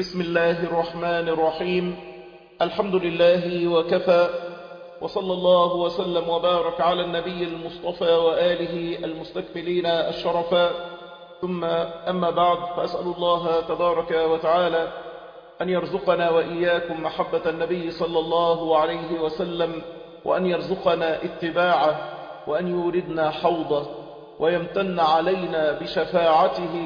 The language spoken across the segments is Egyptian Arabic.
بسم الله الرحمن الرحيم الحمد لله وكفى وصلى الله وسلم وبارك على النبي المصطفى وآله المستكملين الشرفاء ثم أما بعد فأسأل الله تبارك وتعالى أن يرزقنا وإياكم محبة النبي صلى الله عليه وسلم وأن يرزقنا اتباعه وأن يوردنا حوضه ويمتن علينا بشفاعته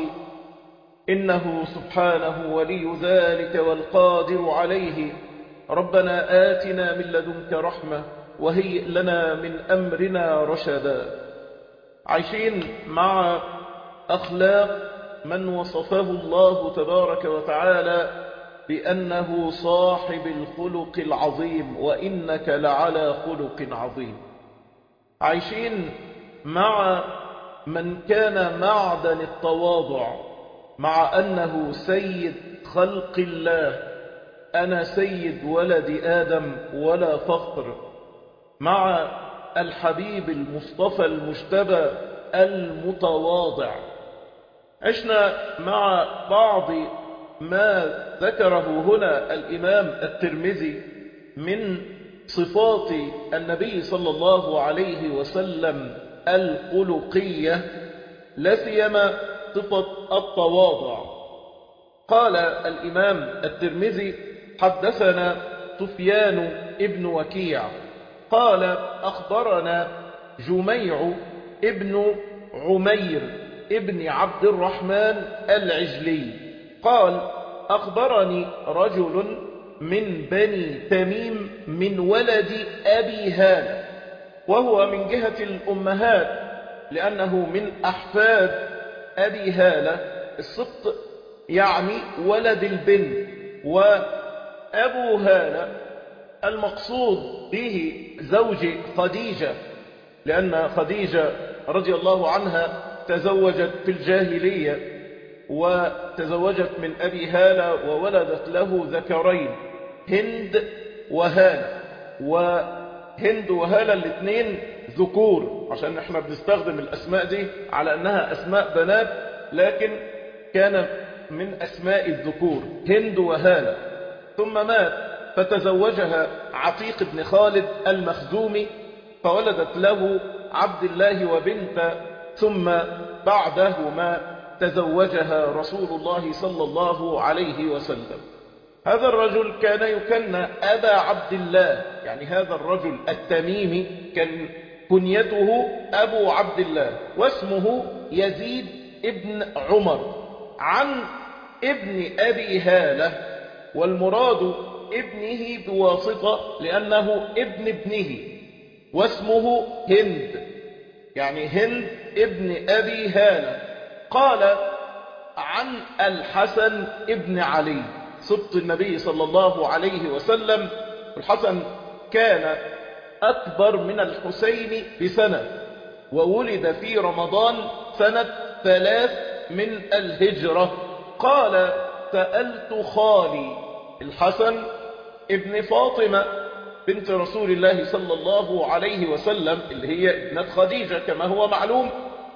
إنه سبحانه ولي ذلك والقادر عليه ربنا آتنا من لدنك رحمة وهيئ لنا من أمرنا رشدا عايشين مع أخلاق من وصفه الله تبارك وتعالى بأنه صاحب الخلق العظيم وإنك لعلى خلق عظيم عايشين مع من كان معدن التواضع مع أنه سيد خلق الله أنا سيد ولد آدم ولا فخر مع الحبيب المصطفى المجتبى المتواضع عشنا مع بعض ما ذكره هنا الإمام الترمذي من صفات النبي صلى الله عليه وسلم الخلقية لا سيما صفة التواضع قال الإمام الترمذي حدثنا سفيان ابن وكيع قال أخبرنا جميع ابن عمير ابن عبد الرحمن العجلي قال أخبرني رجل من بني تميم من ولد أبي هالة وهو من جهة الأمهات لأنه من أحفاد أبي هالة السبط يعني ولد البنت وأبو هالة المقصود به زوج خديجة لأن خديجة رضي الله عنها تزوجت في الجاهلية وتزوجت من أبي هالة وولدت له ذكرين هند وهالة وهند وهالة الاثنين ذكور عشان احنا بنستخدم الأسماء دي على أنها أسماء بنات لكن كان من أسماء الذكور هند وهالة ثم مات فتزوجها عتيق بن خالد المخزومي فولدت له عبد الله وبنت ثم بعدهما تزوجها رسول الله صلى الله عليه وسلم هذا الرجل كان يكنى أبا عبد الله يعني هذا الرجل التميمي كان كنيته أبو عبد الله واسمه يزيد ابن عمر عن ابن أبي هالة والمراد ابنه بواسطة لأنه ابن ابنه واسمه هند يعني هند ابن أبي هالة قال عن الحسن ابن علي سبط النبي صلى الله عليه وسلم الحسن كان أكبر من الحسين بسنة وولد في رمضان سنة ثلاث من الهجرة قال سألت خالي الحسن ابن فاطمة بنت رسول الله صلى الله عليه وسلم اللي هي ابنة خديجة كما هو معلوم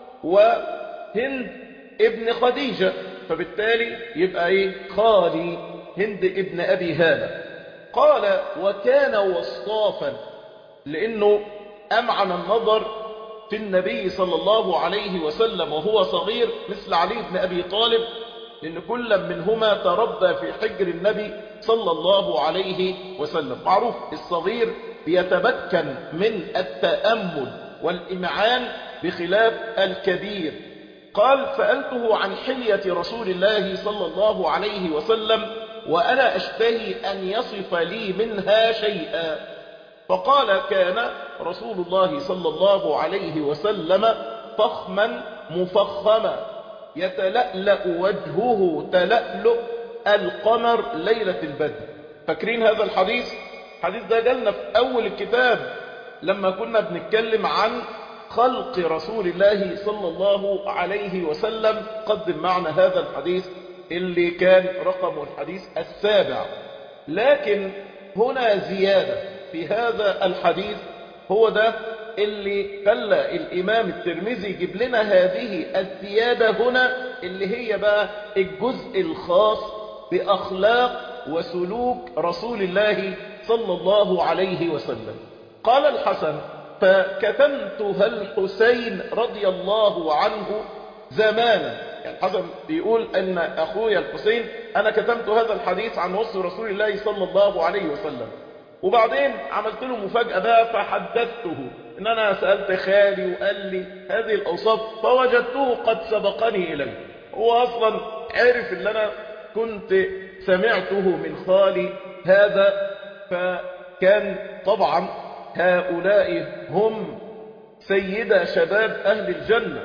وهند ابن خديجة فبالتالي يبقى ايه خالي هند ابن أبي هالة قال وكان وصافا لأنه أمعن النظر في النبي صلى الله عليه وسلم وهو صغير مثل علي بن أبي طالب لأن كل منهما تربى في حجر النبي صلى الله عليه وسلم معروف الصغير بيتمكن من التأمل والإمعان بخلاف الكبير قال سألته عن حلية رسول الله صلى الله عليه وسلم وأنا أشتهي أن يصف لي منها شيئا فقال كان رسول الله صلى الله عليه وسلم فخما مفخما يتلألأ وجهه تلألؤ القمر ليلة البدر فاكرين هذا الحديث الحديث ده جالنا في أول الكتاب لما كنا بنتكلم عن خلق رسول الله صلى الله عليه وسلم قدم معنا هذا الحديث اللي كان رقم الحديث السابع لكن هنا زيادة في هذا الحديث هو ده اللي خلى الإمام الترمذي يجيب لنا هذه الزيادة هنا اللي هي بقى الجزء الخاص بأخلاق وسلوك رسول الله صلى الله عليه وسلم قال الحسن فكتمتها الحسين رضي الله عنه زمانا يعني الحسن بيقول أن أخويا الحسين أنا كتمت هذا الحديث عن وصف رسول الله صلى الله عليه وسلم وبعدين عملت له مفاجأة بقى فحدثته ان انا سألت خالي وقال لي هذه الاوصاف فوجدته قد سبقني اليه هو اصلا عرف ان انا كنت سمعته من خالي هذا فكان طبعا هؤلاء هم سيد شباب اهل الجنة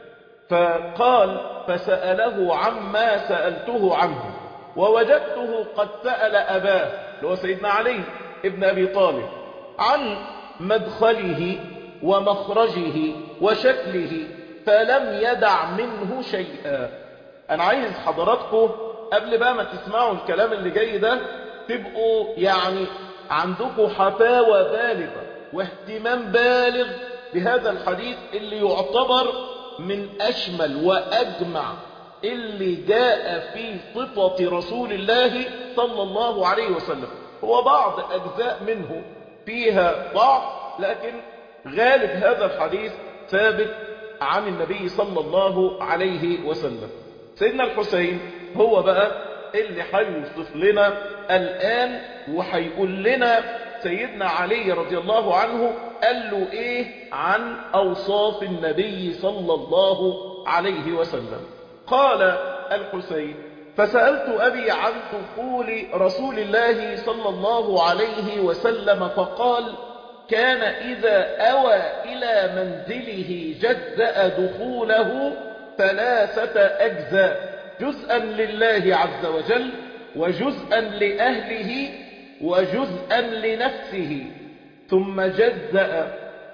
فقال فسأله عما سألته عنه ووجدته قد سأل أباه اللي هو سيدنا علي ابن أبي طالب عن مدخله ومخرجه وشكله فلم يدع منه شيئا أنا عايز حضراتكم قبل بقى ما تسمعوا الكلام اللي جاي ده تبقوا يعني عندكم حفاوة بالغة واهتمام بالغ بهذا الحديث اللي يعتبر من أشمل وأجمع اللي جاء في صفة رسول الله صلى الله عليه وسلم هو بعض أجزاء منه فيها ضعف لكن غالب هذا الحديث ثابت عن النبي صلى الله عليه وسلم سيدنا الحسين هو بقى اللي هيوصف لنا الآن وهيقول لنا سيدنا علي رضي الله عنه قال له ايه عن اوصاف النبي صلى الله عليه وسلم قال الحسين فسألت أبي عن دخول رسول الله صلى الله عليه وسلم فقال كان إذا أوى إلى منزله جزأ دخوله ثلاثة أجزاء جزءا لله عز وجل وجزءا لأهله وجزءا لنفسه ثم جزأ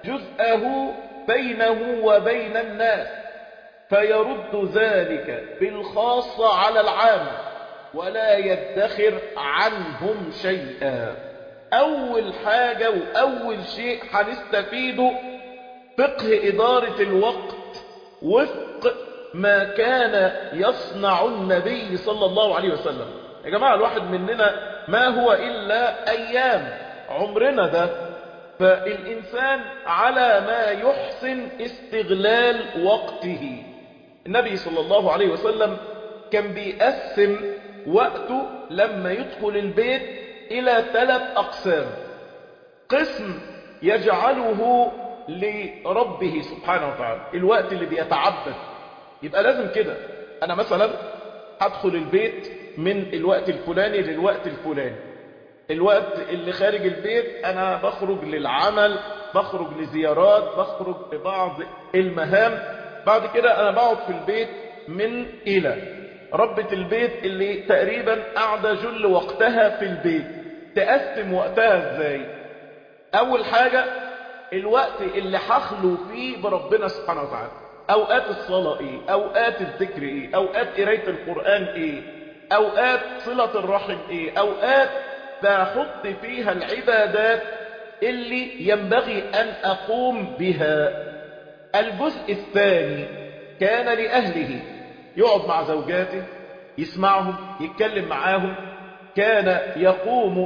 جزءه بينه وبين الناس فيرد ذلك بالخاصة على العام ولا يدخر عنهم شيئا أول حاجة وأول شيء هنستفيده فقه إدارة الوقت وفق ما كان يصنع النبي صلى الله عليه وسلم يا جماعة الواحد مننا ما هو إلا أيام عمرنا ده فالإنسان على ما يحسن استغلال وقته النبي صلى الله عليه وسلم كان بيقسم وقته لما يدخل البيت إلى ثلاث أقسام قسم يجعله لربه سبحانه وتعالى الوقت اللي بيتعبد يبقى لازم كده أنا مثلا هدخل البيت من الوقت الفلاني للوقت الفلاني الوقت اللي خارج البيت أنا بخرج للعمل بخرج لزيارات بخرج لبعض المهام بعد كده أنا بقعد في البيت من إلى ربة البيت اللي تقريبا قاعدة جل وقتها في البيت تقسم وقتها ازاي أول حاجة الوقت اللي هخلو فيه بربنا سبحانه وتعالى أوقات الصلاة إيه أوقات الذكر إيه أوقات قراية القرآن إيه أوقات صلة الرحم إيه أوقات بحط فيها العبادات اللي ينبغي أن أقوم بها الجزء الثاني كان لأهله يقعد مع زوجاته يسمعهم يتكلم معاهم كان يقوم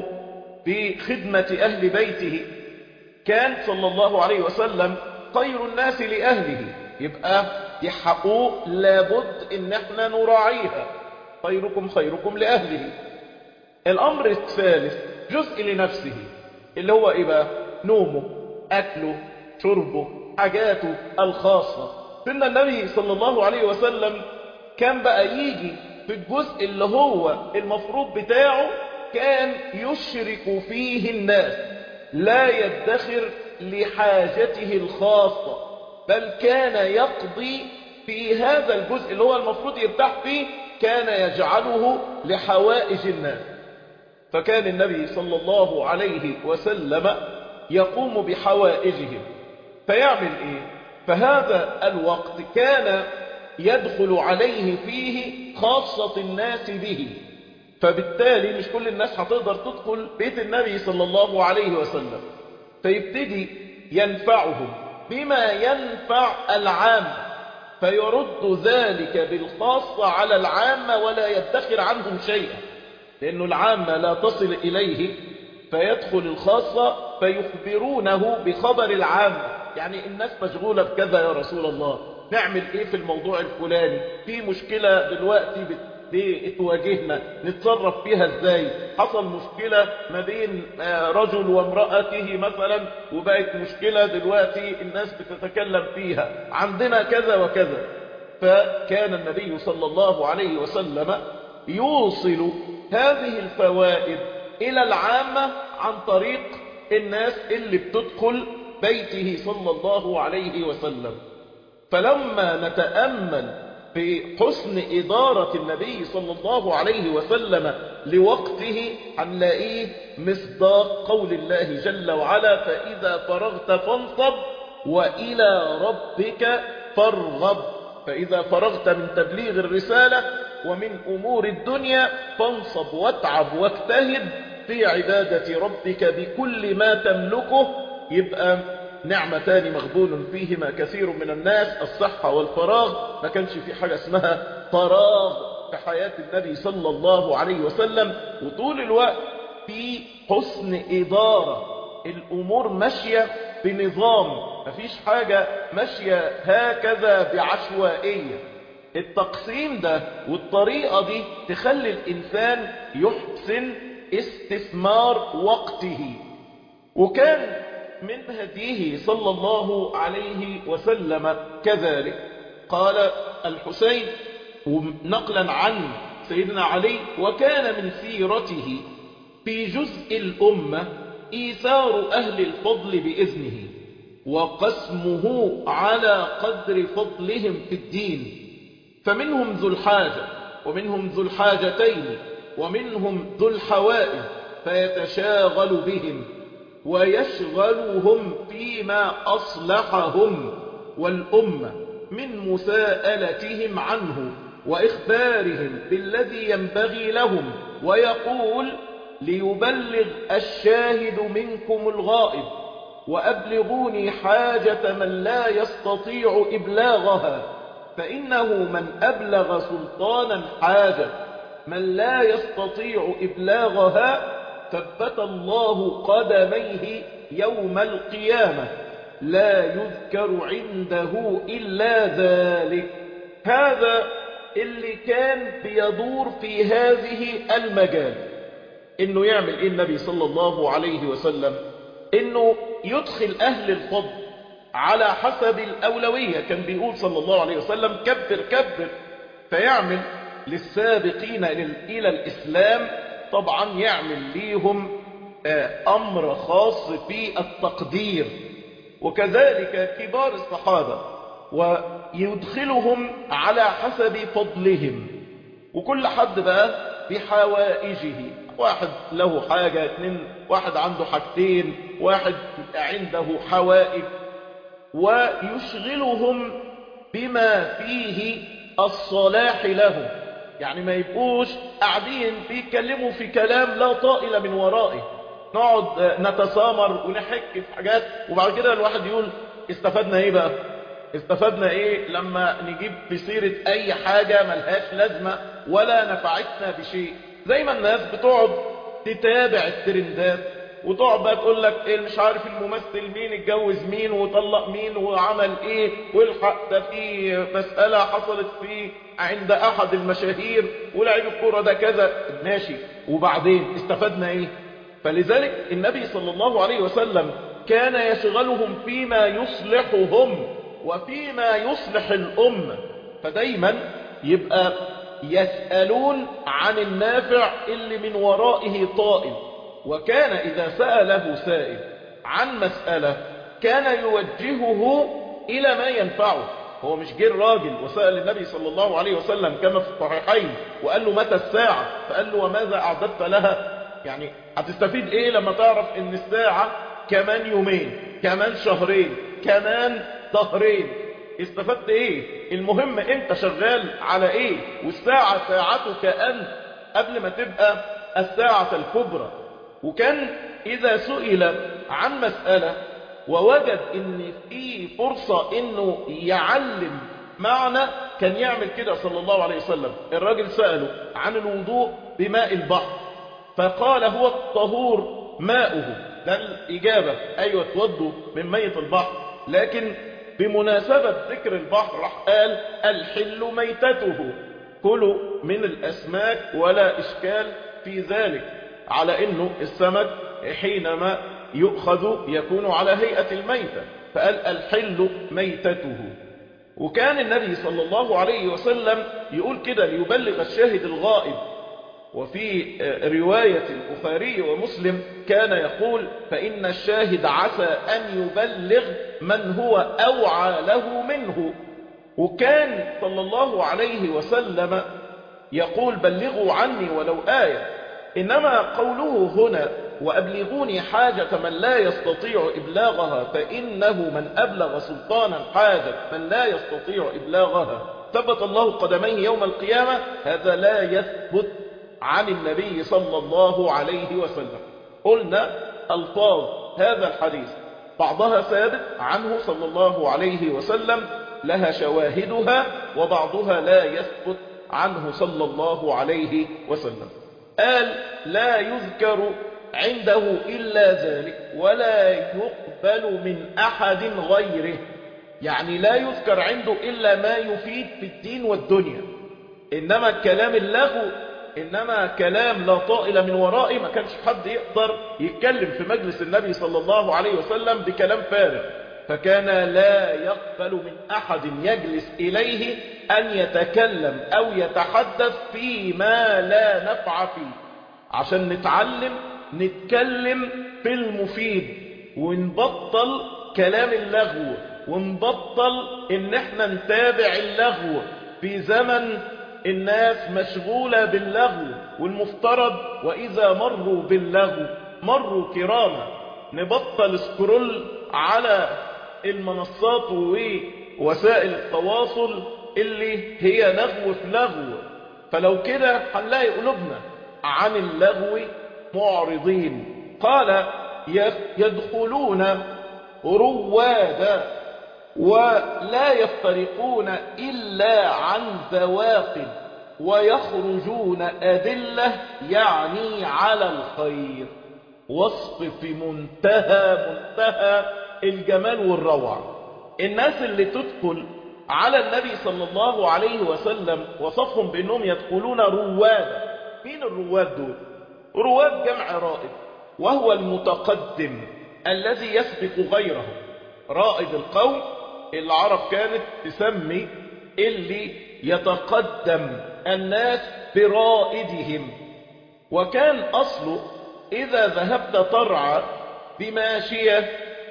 بخدمة أهل بيته كان صلى الله عليه وسلم خير الناس لأهله يبقى دي حقوق لابد ان احنا نراعيها خيركم خيركم لأهله الأمر الثالث جزء لنفسه اللي هو إيه بقى نومه أكله شربه حاجاته الخاصة سنة النبي صلى الله عليه وسلم كان بقى يجي في الجزء اللي هو المفروض بتاعه كان يشرك فيه الناس لا يدخر لحاجته الخاصة بل كان يقضي في هذا الجزء اللي هو المفروض يرتاح فيه كان يجعله لحوائج الناس فكان النبي صلى الله عليه وسلم يقوم بحوائجهم فيعمل ايه فهذا الوقت كان يدخل عليه فيه خاصة الناس به فبالتالي مش كل الناس هتقدر تدخل بيت النبي صلى الله عليه وسلم فيبتدي ينفعهم بما ينفع العام فيرد ذلك بالخاصة على العامة ولا يدخر عنهم شيئا لأنه العامة لا تصل إليه فيدخل الخاصة فيخبرونه بخبر العامة يعني الناس مشغولة بكذا يا رسول الله نعمل ايه في الموضوع الفلاني في مشكلة دلوقتي بتواجهنا نتصرف فيها ازاي حصل مشكلة ما بين رجل وامرأته مثلا وبقت مشكلة دلوقتي الناس بتتكلم فيها عندنا كذا وكذا فكان النبي صلى الله عليه وسلم يوصل هذه الفوائد إلى العامة عن طريق الناس اللي بتدخل بيته صلى الله عليه وسلم فلما نتأمل في حسن إدارة النبي صلى الله عليه وسلم لوقته هنلاقيه مصداق قول الله جل وعلا فإذا فرغت فانصب وإلى ربك فارغب فإذا فرغت من تبليغ الرسالة ومن أمور الدنيا فانصب واتعب واجتهد في عبادة ربك بكل ما تملكه يبقى نعمتان مغبون فيهما كثير من الناس الصحة والفراغ ما كانش في حاجة اسمها فراغ في حياة النبي صلى الله عليه وسلم وطول الوقت في حسن إدارة الأمور ماشية بنظام مفيش حاجة ماشية هكذا بعشوائية التقسيم ده والطريقة دي تخلي الإنسان يحسن استثمار وقته وكان من هديه صلى الله عليه وسلم كذلك قال الحسين نقلا عن سيدنا علي وكان من سيرته في جزء الأمة إيثار أهل الفضل بإذنه وقسمه على قدر فضلهم في الدين فمنهم ذو الحاجة ومنهم ذو الحاجتين ومنهم ذو الحوائج فيتشاغل بهم ويشغلهم فيما أصلحهم والأمة من مساءلتهم عنه وإخبارهم بالذي ينبغي لهم ويقول ليبلغ الشاهد منكم الغائب وأبلغوني حاجة من لا يستطيع إبلاغها فإنه من أبلغ سلطانا حاجة من لا يستطيع إبلاغها ثبت الله قدميه يوم القيامة لا يذكر عنده إلا ذلك هذا اللي كان بيدور في هذه المجال انه يعمل ايه النبي صلى الله عليه وسلم انه يدخل اهل الفضل على حسب الاولوية كان بيقول صلى الله عليه وسلم كبر كبر فيعمل للسابقين الى الاسلام طبعا يعمل ليهم امر خاص في التقدير وكذلك كبار الصحابة ويدخلهم على حسب فضلهم وكل حد بقى بحوائجه واحد له حاجة اتنين واحد عنده حاجتين واحد عنده حوائج ويشغلهم بما فيه الصلاح لهم يعني ما يبقوش قاعدين بيتكلموا في كلام لا طائل من ورائه نقعد نتسامر ونحك في حاجات وبعد كده الواحد يقول استفدنا ايه بقى استفدنا ايه لما نجيب في سيرة اي حاجة ملهاش لازمة ولا نفعتنا بشيء زي ما الناس بتقعد تتابع الترندات وتقعد بقى تقول لك ايه مش عارف الممثل مين اتجوز مين وطلق مين وعمل ايه والحق ده في مسألة حصلت في عند احد المشاهير ولاعب الكورة ده كذا ماشي وبعدين استفدنا ايه فلذلك النبي صلى الله عليه وسلم كان يشغلهم فيما يصلحهم وفيما يصلح الأمة فدايما يبقى يسألون عن النافع اللي من ورائه طائل وكان إذا سأله سائل عن مسألة كان يوجهه إلى ما ينفعه هو مش جه الراجل وسأل النبي صلى الله عليه وسلم كما في الصحيحين وقال له متى الساعة فقال له وماذا أعددت لها يعني هتستفيد ايه لما تعرف ان الساعة كمان يومين كمان شهرين كمان ظهرين استفدت ايه المهم انت شغال على ايه والساعة ساعتك انت قبل ما تبقى الساعة الكبرى وكان اذا سئل عن مسألة ووجد ان في فرصة انه يعلم معنى كان يعمل كده صلى الله عليه وسلم الراجل سأله عن الوضوء بماء البحر فقال هو الطهور ماؤه ده الإجابة أيوة تودوا من ميت البحر لكن بمناسبة ذكر البحر راح قال الحل ميتته كلوا من الأسماك ولا إشكال في ذلك على أنه السمك حينما يؤخذ يكون على هيئة الميتة فقال الحل ميتته وكان النبي صلى الله عليه وسلم يقول كده ليبلغ الشاهد الغائب وفي رواية البخاري ومسلم كان يقول فإن الشاهد عسى أن يبلغ من هو أوعى له منه وكان صلى الله عليه وسلم يقول بلغوا عني ولو آية إنما قوله هنا وأبلغوني حاجة من لا يستطيع إبلاغها فإنه من أبلغ سلطانا حاجة من لا يستطيع إبلاغها ثبت الله قدميه يوم القيامة هذا لا يثبت عن النبي صلى الله عليه وسلم قلنا ألفاظ هذا الحديث بعضها ثابت عنه صلى الله عليه وسلم لها شواهدها وبعضها لا يثبت عنه صلى الله عليه وسلم قال لا يذكر عنده إلا ذلك ولا يقبل من أحد غيره يعني لا يذكر عنده إلا ما يفيد في الدين والدنيا إنما الكلام اللغو إنما كلام لا طائل من ورائه ما كانش حد يقدر يتكلم في مجلس النبي صلى الله عليه وسلم بكلام فارغ فكان لا يقبل من أحد يجلس إليه أن يتكلم أو يتحدث فيما لا نفع فيه عشان نتعلم نتكلم في المفيد ونبطل كلام اللغو ونبطل ان احنا نتابع اللغو في زمن الناس مشغولة باللغو والمفترض وإذا مروا باللغو مروا كراما نبطل سكرول على المنصات ووسائل التواصل اللي هي لغو في لغو فلو كده هنلاقي قلوبنا عن اللغو معرضين قال يدخلون روادا ولا يفترقون إلا عن ذواق ويخرجون أدلة يعني على الخير وصف في منتهى منتهى الجمال والروعة الناس اللي تدخل على النبي صلى الله عليه وسلم وصفهم بأنهم يدخلون روادا مين الرواد دول رواد جمع رائد وهو المتقدم الذي يسبق غيره رائد القوم العرب كانت تسمي اللي يتقدم الناس برائدهم وكان أصله إذا ذهبت ترعى بماشية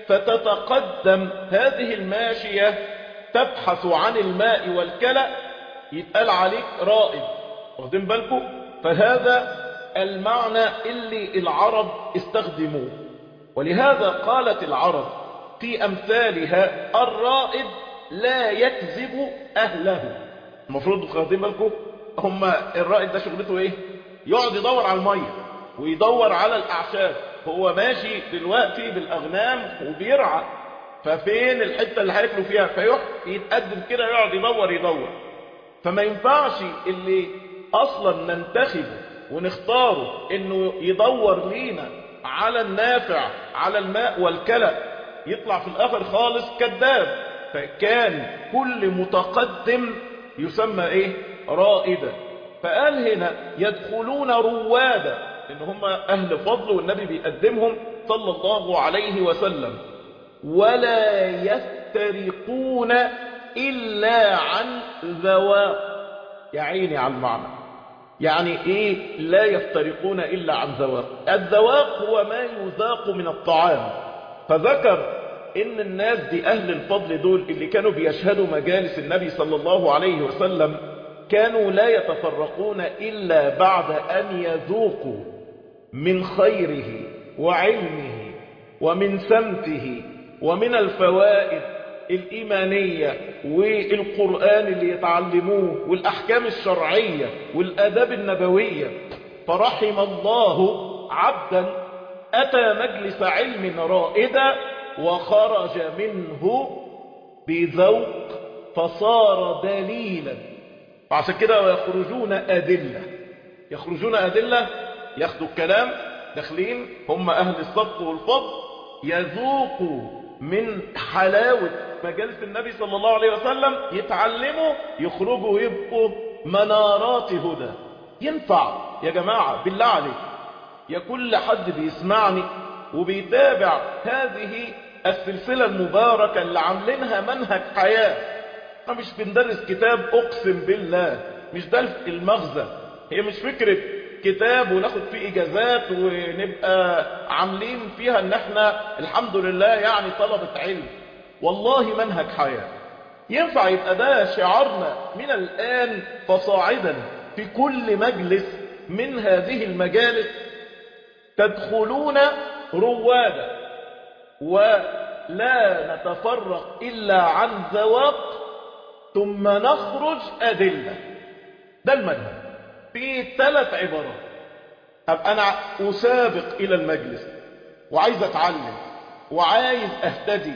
فتتقدم هذه الماشية تبحث عن الماء والكلى يتقال عليك رائد واخدين بالكم فهذا المعنى اللي العرب استخدموه ولهذا قالت العرب في أمثالها الرائد لا يكذب أهله المفروض واخدين بالكم هم الرائد ده شغلته ايه يقعد يدور على المية ويدور على الأعشاب هو ماشي دلوقتي بالأغنام وبيرعى ففين الحتة اللي هياكلوا فيها فيروح يتقدم كده يقعد يدور يدور فما ينفعش اللي أصلا ننتخبه ونختاره انه يدور لينا على النافع على الماء والكلى يطلع في الاخر خالص كذاب فكان كل متقدم يسمى ايه رائدا فقال هنا يدخلون روادا ان هم اهل فضل والنبي بيقدمهم صلى الله عليه وسلم ولا يفترقون الا عن ذواق يا عيني على المعنى يعني ايه لا يفترقون الا عن ذواق الذواق هو ما يذاق من الطعام فذكر ان الناس دي اهل الفضل دول اللي كانوا بيشهدوا مجالس النبي صلى الله عليه وسلم كانوا لا يتفرقون الا بعد ان يذوقوا من خيره وعلمه ومن سمته ومن الفوائد الإيمانية والقرآن اللي يتعلموه والأحكام الشرعية والأداب النبوية فرحم الله عبدا أتى مجلس علم رائدا وخرج منه بذوق فصار دليلا فعشان كده ويخرجون أدلة يخرجون أدلة ياخدوا الكلام داخلين هم أهل الصدق والفضل يذوقوا من حلاوة مجالس النبي صلى الله عليه وسلم يتعلموا يخرجوا يبقوا منارات هدى ينفع يا جماعة بالله عليك يا كل حد بيسمعني وبيتابع هذه السلسلة المباركة اللي عاملينها منهج حياة احنا مش بندرس كتاب اقسم بالله مش ده المغزى هي مش فكرة كتاب وناخد فيه اجازات ونبقى عاملين فيها ان احنا الحمد لله يعني طلبة علم والله منهج حياة ينفع يبقى ده شعارنا من الان فصاعدا في كل مجلس من هذه المجالس تدخلون روادا ولا نتفرق إلا عن ذواق ثم نخرج أدلة ده المنهج في ثلاث عبارات أبقى أنا أسابق إلى المجلس وعايز أتعلم وعايز أهتدي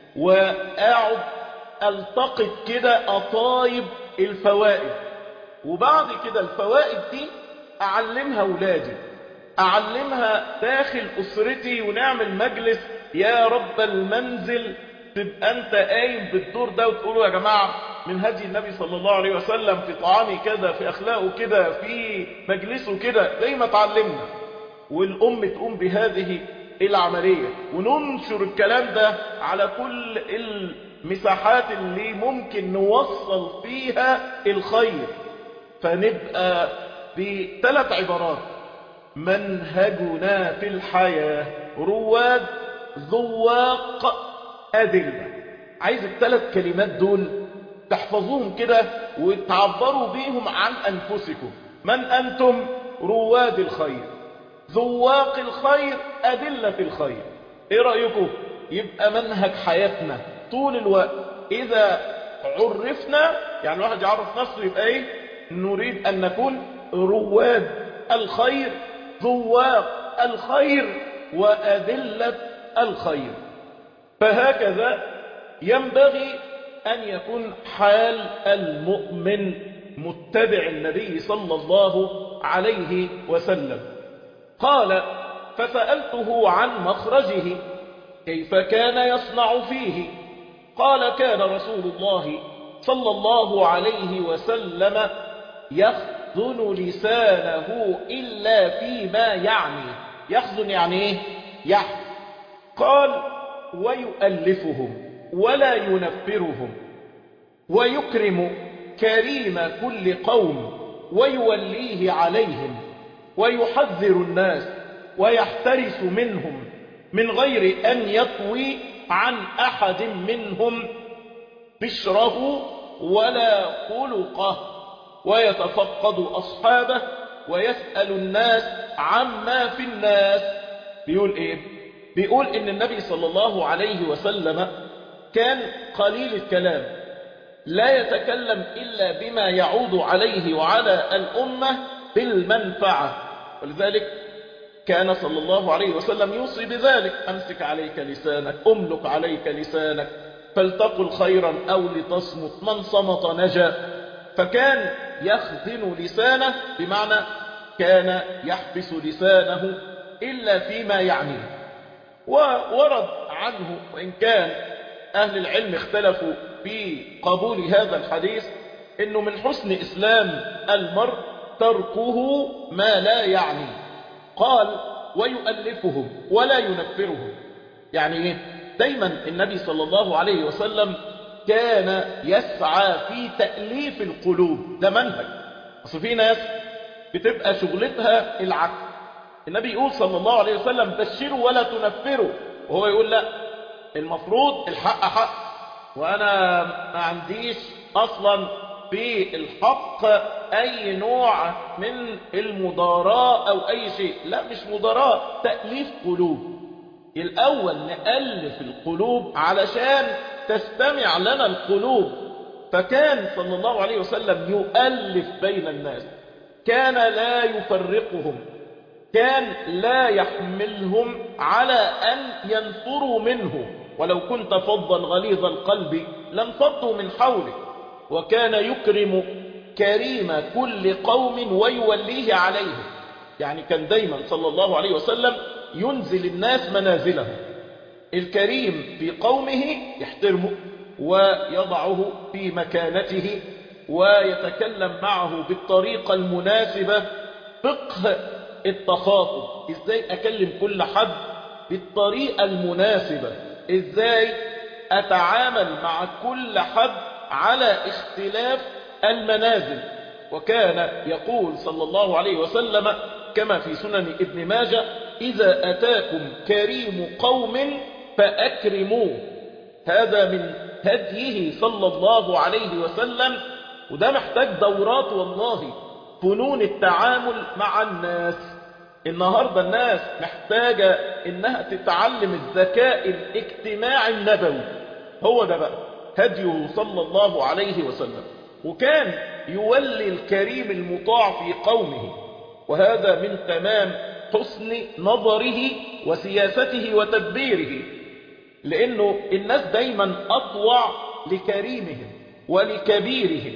وأقعد ألتقط كده أطايب الفوائد وبعد كده الفوائد دي أعلمها أولادي أعلمها داخل أسرتي ونعمل مجلس يا رب المنزل تبقى أنت قايم بالدور ده وتقولوا يا جماعة من هدي النبي صلى الله عليه وسلم في طعامي كده في أخلاقه كده في مجلسه كده زي ما اتعلمنا والأم تقوم بهذه العملية وننشر الكلام ده على كل المساحات اللي ممكن نوصل فيها الخير فنبقى بثلاث عبارات منهجنا في الحياة رواد ذواق أدلة عايز الثلاث كلمات دول تحفظوهم كده وتعبروا بيهم عن أنفسكم من أنتم رواد الخير ذواق الخير أدلة الخير إيه رأيكم يبقى منهج حياتنا طول الوقت إذا عرفنا يعني الواحد يعرف نفسه يبقى إيه نريد أن نكون رواد الخير ذواق الخير وأدلة الخير فهكذا ينبغي أن يكون حال المؤمن متبع النبي صلى الله عليه وسلم قال فسألته عن مخرجه كيف كان يصنع فيه قال كان رسول الله صلى الله عليه وسلم يخزن لسانه إلا فيما يعني يخزن يعني ايه يحفظ قال ويؤلفهم ولا ينفرهم ويكرم كريم كل قوم ويوليه عليهم ويحذر الناس ويحترس منهم من غير أن يطوي عن أحد منهم بشره ولا خلقه ويتفقد أصحابه ويسأل الناس عما في الناس بيقول ايه بيقول ان النبي صلى الله عليه وسلم كان قليل الكلام لا يتكلم إلا بما يعود عليه وعلى الأمة بالمنفعة ولذلك كان صلى الله عليه وسلم يوصي بذلك أمسك عليك لسانك أملك عليك لسانك فلتقل خيرا أو لتصمت من صمت نجا فكان يخزن لسانه بمعنى كان يحبس لسانه إلا فيما يعنيه وورد عنه وإن كان أهل العلم اختلفوا في قبول هذا الحديث إنه من حسن إسلام المرء تركه ما لا يعني قال ويؤلفهم ولا ينفرهم يعني ايه دايما النبي صلى الله عليه وسلم كان يسعى في تأليف القلوب ده منهج اصل في ناس بتبقى شغلتها العكس النبي يقول صلى الله عليه وسلم بشروا ولا تنفروا وهو يقول لا المفروض الحق حق وانا ما عنديش اصلا في الحق اي نوع من المضاراة او اي شيء لا مش مضاراة تأليف قلوب الاول نألف القلوب علشان تستمع لنا القلوب فكان صلى الله عليه وسلم يؤلف بين الناس كان لا يفرقهم كان لا يحملهم على أن ينفروا منه ولو كنت فظا غليظ القلب لانفضوا من حولك وكان يكرم كريم كل قوم ويوليه عليهم يعني كان دايما صلى الله عليه وسلم ينزل الناس منازلهم الكريم في قومه يحترمه ويضعه في مكانته ويتكلم معه بالطريقة المناسبة فقه التخاطب ازاي اكلم كل حد بالطريقة المناسبة ازاي اتعامل مع كل حد على اختلاف المنازل وكان يقول صلى الله عليه وسلم كما في سنن ابن ماجه إذا أتاكم كريم قوم فأكرموه هذا من هديه صلى الله عليه وسلم وده محتاج دورات والله فنون التعامل مع الناس النهاردة الناس محتاجة انها تتعلم الذكاء الاجتماعي النبوي هو ده بقى هديه صلى الله عليه وسلم وكان يولي الكريم المطاع في قومه وهذا من تمام حسن نظره وسياسته وتدبيره لأنه الناس دايما أطوع لكريمهم ولكبيرهم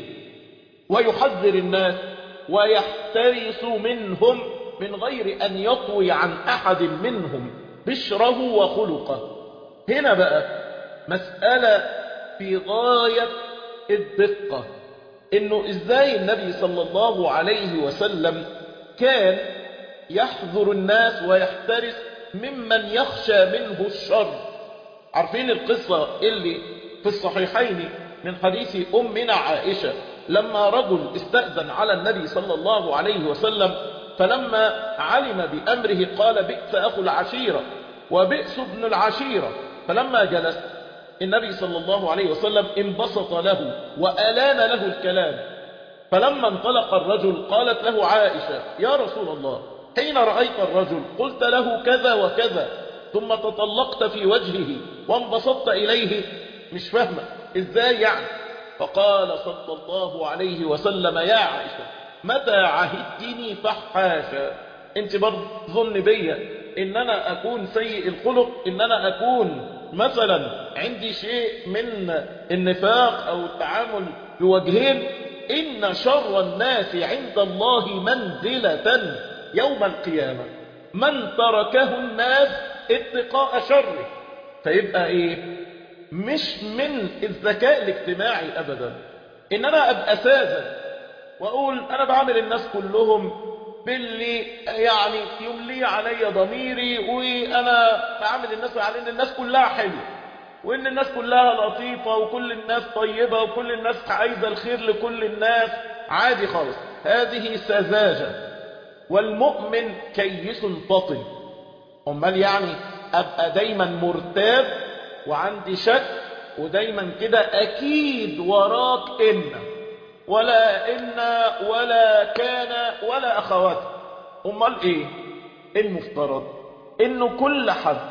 ويحذر الناس ويحترس منهم من غير أن يطوي عن أحد منهم بشره وخلقه هنا بقى مسألة في غاية الدقة انه ازاي النبي صلى الله عليه وسلم كان يحذر الناس ويحترس ممن يخشى منه الشر عارفين القصة اللي في الصحيحين من حديث أمنا عائشة لما رجل استأذن على النبي صلى الله عليه وسلم فلما علم بأمره قال بئس أخو العشيرة وبئس ابن العشيرة فلما جلس النبي صلى الله عليه وسلم انبسط له وألان له الكلام فلما انطلق الرجل قالت له عائشة يا رسول الله حين رأيت الرجل قلت له كذا وكذا ثم تطلقت في وجهه وانبسطت إليه مش فاهمة ازاي يعني فقال صلى الله عليه وسلم يا عائشة متى عهدتني فحاشا انت برضه ظن بيا ان انا اكون سيء الخلق ان انا اكون مثلا عندي شيء من النفاق او التعامل بوجهين ان شر الناس عند الله منزلة يوم القيامة من تركه الناس اتقاء شره فيبقى ايه مش من الذكاء الاجتماعي ابدا ان انا ابقى ساذج واقول انا بعمل الناس كلهم باللي يعني يملي علي ضميري وانا بعمل الناس على ان الناس كلها حلوه وان الناس كلها لطيفه وكل الناس طيبه وكل الناس عايزه الخير لكل الناس عادي خالص هذه سذاجه والمؤمن كيس فطن امال يعني ابقى دايما مرتاب وعندي شك ودايما كده اكيد وراك ان ولا ان ولا كان ولا اخوات امال ايه المفترض انه كل حد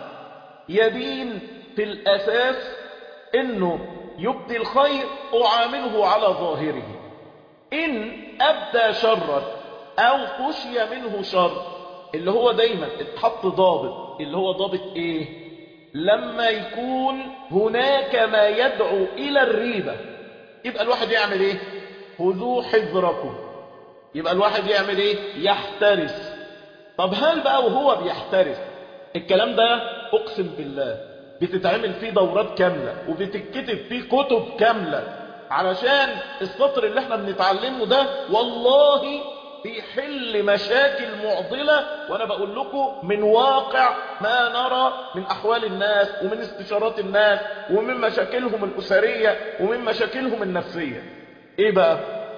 يدين في الاساس انه يبدي الخير اعامله على ظاهره ان ابدى شرا او خشي منه شر اللي هو دايما اتحط ضابط اللي هو ضابط ايه لما يكون هناك ما يدعو الى الريبة يبقى الواحد يعمل ايه خذوا حذركم يبقى الواحد يعمل ايه يحترس طب هل بقى وهو بيحترس الكلام ده اقسم بالله بتتعمل فيه دورات كاملة وبتتكتب فيه كتب كاملة علشان السطر اللي احنا بنتعلمه ده والله بيحل مشاكل معضلة وانا بقول لكم من واقع ما نرى من احوال الناس ومن استشارات الناس ومن مشاكلهم الاسرية ومن مشاكلهم النفسية ايه بقى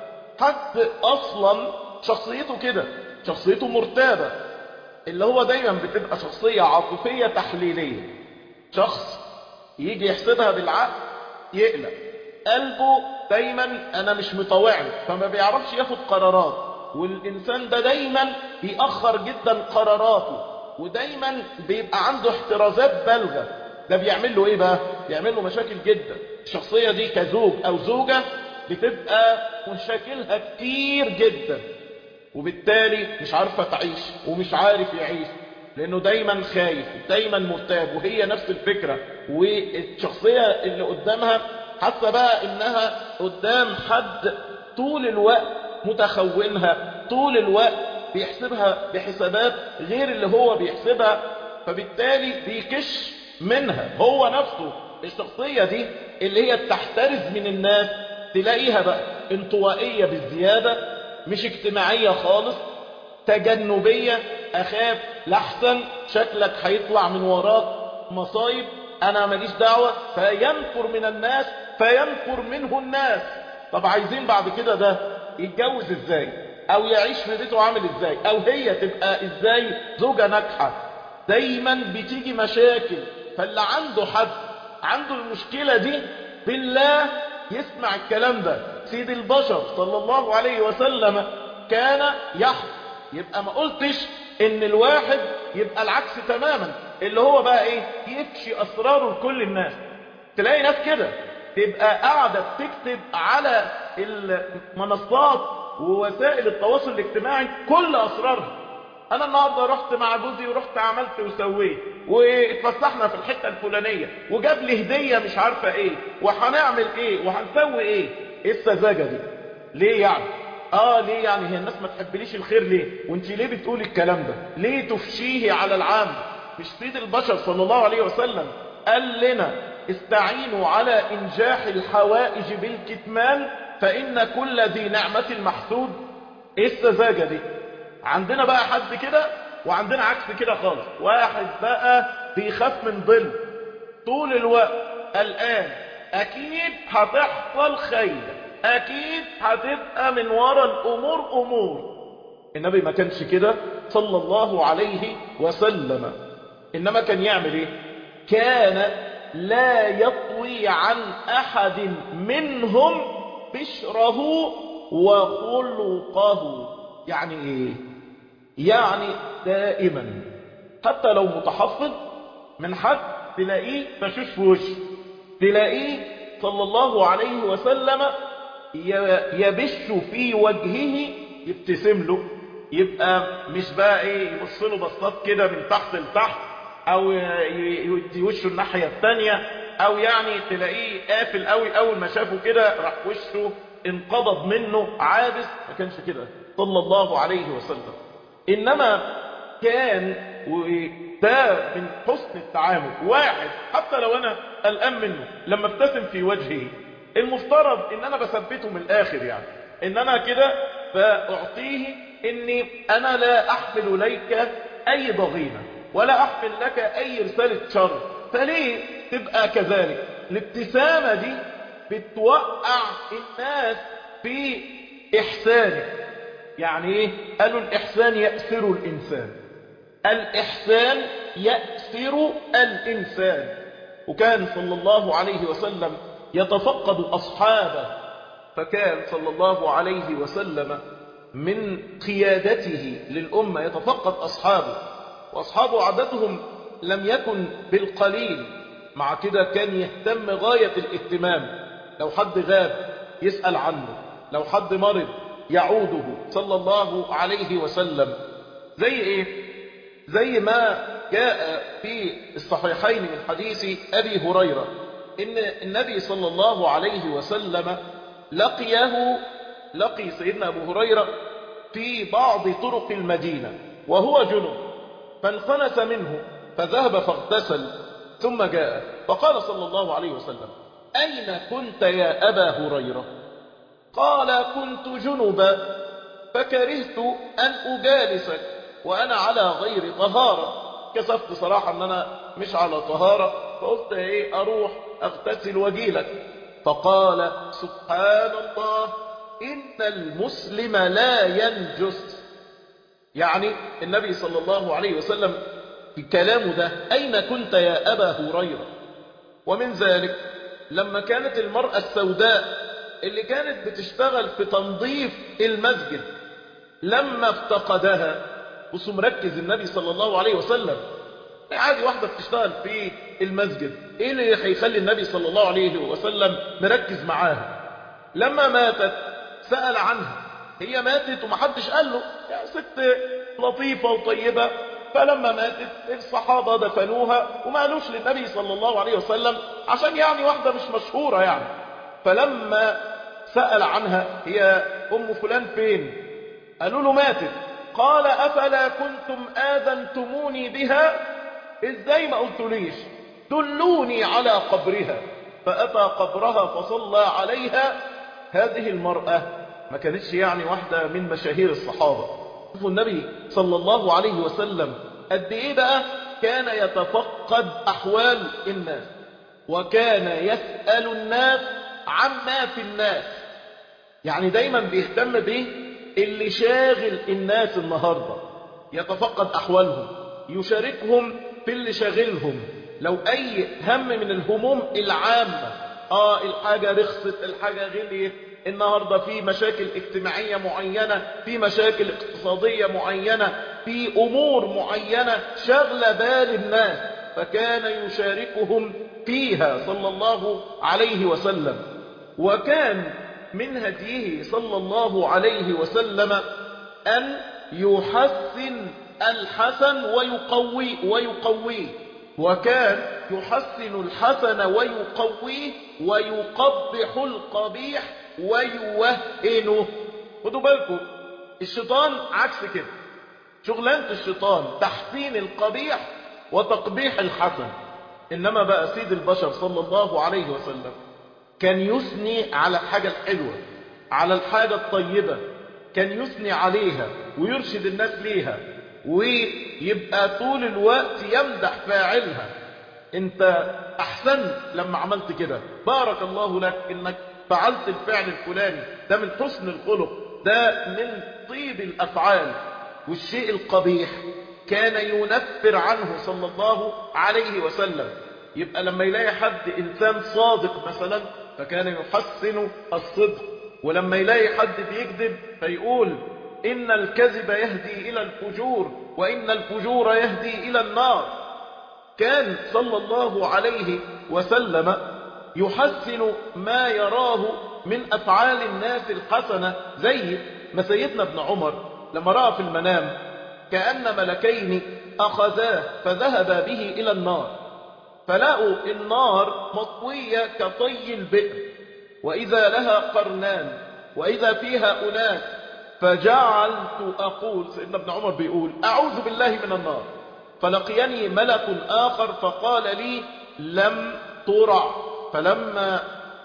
حد اصلا شخصيته كده شخصيته مرتابة اللي هو دايما بتبقى شخصية عاطفية تحليلية شخص يجي يحسبها بالعقل يقلق قلبه دايما انا مش مطوعني فما بيعرفش ياخد قرارات والإنسان ده دايما بيأخر جدا قراراته ودايما بيبقى عنده احترازات بالغة ده بيعمل له ايه بقى بيعمل له مشاكل جدا الشخصية دي كزوج او زوجة بتبقى مشاكلها كتير جدا وبالتالي مش عارفة تعيش ومش عارف يعيش لانه دايما خايف دايما مرتاب وهي نفس الفكرة والشخصية اللي قدامها حتى بقى انها قدام حد طول الوقت متخونها طول الوقت بيحسبها بحسابات غير اللي هو بيحسبها فبالتالي بيكش منها هو نفسه الشخصية دي اللي هي تحترز من الناس تلاقيها بقى انطوائية بالزيادة مش اجتماعية خالص تجنبية أخاف لحسن شكلك هيطلع من وراك مصايب أنا ماليش دعوة فينفر من الناس فينفر منه الناس طب عايزين بعد كده ده يتجوز ازاي او يعيش في بيته عامل ازاي او هي تبقى ازاي زوجة ناجحة دايما بتيجي مشاكل فاللي عنده حد عنده المشكلة دي بالله يسمع الكلام ده سيد البشر صلى الله عليه وسلم كان يحظ يبقى ما قلتش ان الواحد يبقى العكس تماما اللي هو بقى ايه يفشي اسراره لكل الناس تلاقي ناس كده تبقى قاعدة بتكتب على المنصات ووسائل التواصل الاجتماعي كل اسرارها انا النهارده رحت مع جوزي ورحت عملت وسويت واتفسحنا في الحته الفلانيه وجاب لي هديه مش عارفه ايه وهنعمل ايه وهنسوي ايه ايه السذاجه دي ليه يعني اه ليه يعني هي الناس ما تحبليش الخير ليه وانت ليه بتقولي الكلام ده ليه تفشيه على العام مش سيد البشر صلى الله عليه وسلم قال لنا استعينوا على انجاح الحوائج بالكتمان فان كل ذي نعمه محسود ايه السذاجه دي عندنا بقى حد كده وعندنا عكس كده خالص واحد بقى بيخاف من ظل طول الوقت الآن أكيد هتحصل خير أكيد هتبقى من ورا الأمور أمور النبي ما كانش كده صلى الله عليه وسلم إنما كان يعمل إيه كان لا يطوي عن أحد منهم بشره وخلقه يعني إيه يعني دائما حتى لو متحفظ من حد تلاقيه تشوش في وشه تلاقيه صلى الله عليه وسلم يبش في وجهه يبتسم له يبقى مش بقى ايه يبص له بصات كده من تحت لتحت او يودي وشه الناحيه الثانيه او يعني تلاقيه قافل قوي اول ما شافه كده راح وشه انقبض منه عابس ما كانش كده صلى الله عليه وسلم انما كان وده من حسن التعامل واحد حتى لو انا قلقان منه لما ابتسم في وجهه المفترض ان انا بثبته من الاخر يعني ان انا كده فاعطيه اني انا لا احمل لك اي ضغينه ولا احمل لك اي رساله شر فليه تبقى كذلك الابتسامه دي بتوقع الناس في احسانك يعني ايه قالوا الاحسان يأسر الانسان الاحسان يأسر الانسان وكان صلى الله عليه وسلم يتفقد اصحابه فكان صلى الله عليه وسلم من قيادته للأمة يتفقد أصحابه وأصحابه عادتهم لم يكن بالقليل مع كده كان يهتم غاية الاهتمام لو حد غاب يسأل عنه لو حد مرض يعوده صلى الله عليه وسلم زي ايه زي ما جاء في الصحيحين من حديث أبي هريرة إن النبي صلى الله عليه وسلم لقيه لقي سيدنا أبو هريرة في بعض طرق المدينة وهو جنب فانخنس منه فذهب فاغتسل ثم جاء فقال صلى الله عليه وسلم أين كنت يا أبا هريرة قال كنت جنبا فكرهت أن أجالسك وأنا على غير طهارة كسفت صراحة أن أنا مش على طهارة فقلت إيه أروح أغتسل وجيلك فقال سبحان الله إن المسلم لا ينجس يعني النبي صلى الله عليه وسلم في كلامه ده أين كنت يا أبا هريرة ومن ذلك لما كانت المرأة السوداء اللي كانت بتشتغل في تنظيف المسجد لما افتقدها بص مركز النبي صلى الله عليه وسلم عادي واحدة بتشتغل في المسجد ايه اللي هيخلي النبي صلى الله عليه وسلم مركز معاها لما ماتت سأل عنها هي ماتت ومحدش قال له يا ست لطيفة وطيبة فلما ماتت الصحابة دفنوها وما قالوش للنبي صلى الله عليه وسلم عشان يعني واحدة مش مشهورة يعني فلما سأل عنها هي أم فلان فين قالوا له ماتت قال أفلا كنتم آذنتموني بها إزاي ما قلتليش دلوني على قبرها فأتى قبرها فصلى عليها هذه المرأة ما كانتش يعني واحدة من مشاهير الصحابة شوفوا النبي صلى الله عليه وسلم قد إيه بقى كان يتفقد أحوال الناس وكان يسأل الناس عما في الناس يعني دايما بيهتم به اللي شاغل الناس النهاردة يتفقد أحوالهم يشاركهم في اللي شاغلهم لو أي هم من الهموم العامة آه الحاجة رخصت الحاجة غليت النهاردة في مشاكل اجتماعية معينة في مشاكل اقتصادية معينة في أمور معينة شغل بال الناس فكان يشاركهم فيها صلى الله عليه وسلم وكان من هديه صلى الله عليه وسلم أن يحسن الحسن ويقوي ويقويه وكان يحسن الحسن ويقويه ويقبح القبيح ويوهنه خدوا بالكم الشيطان عكس كده شغلانة الشيطان تحسين القبيح وتقبيح الحسن إنما بقى سيد البشر صلى الله عليه وسلم كان يثني على الحاجة الحلوة على الحاجة الطيبة كان يثني عليها ويرشد الناس ليها ويبقى طول الوقت يمدح فاعلها انت احسنت لما عملت كده بارك الله لك انك فعلت الفعل الفلاني ده من حسن الخلق ده من طيب الافعال والشيء القبيح كان ينفر عنه صلى الله عليه وسلم يبقى لما يلاقي حد انسان صادق مثلا فكان يحسن الصدق ولما يلاقي حد بيكذب فيقول إن الكذب يهدي إلى الفجور وإن الفجور يهدي إلى النار كان صلى الله عليه وسلم يحسن ما يراه من أفعال الناس الحسنة زي ما سيدنا ابن عمر لما رأى في المنام كأن ملكين أخذاه فذهبا به إلى النار فلقوا النار مطوية كطي البئر وإذا لها قرنان وإذا فيها أناس فجعلت أقول سيدنا ابن عمر بيقول أعوذ بالله من النار فلقيني ملك آخر فقال لي لم ترع فلما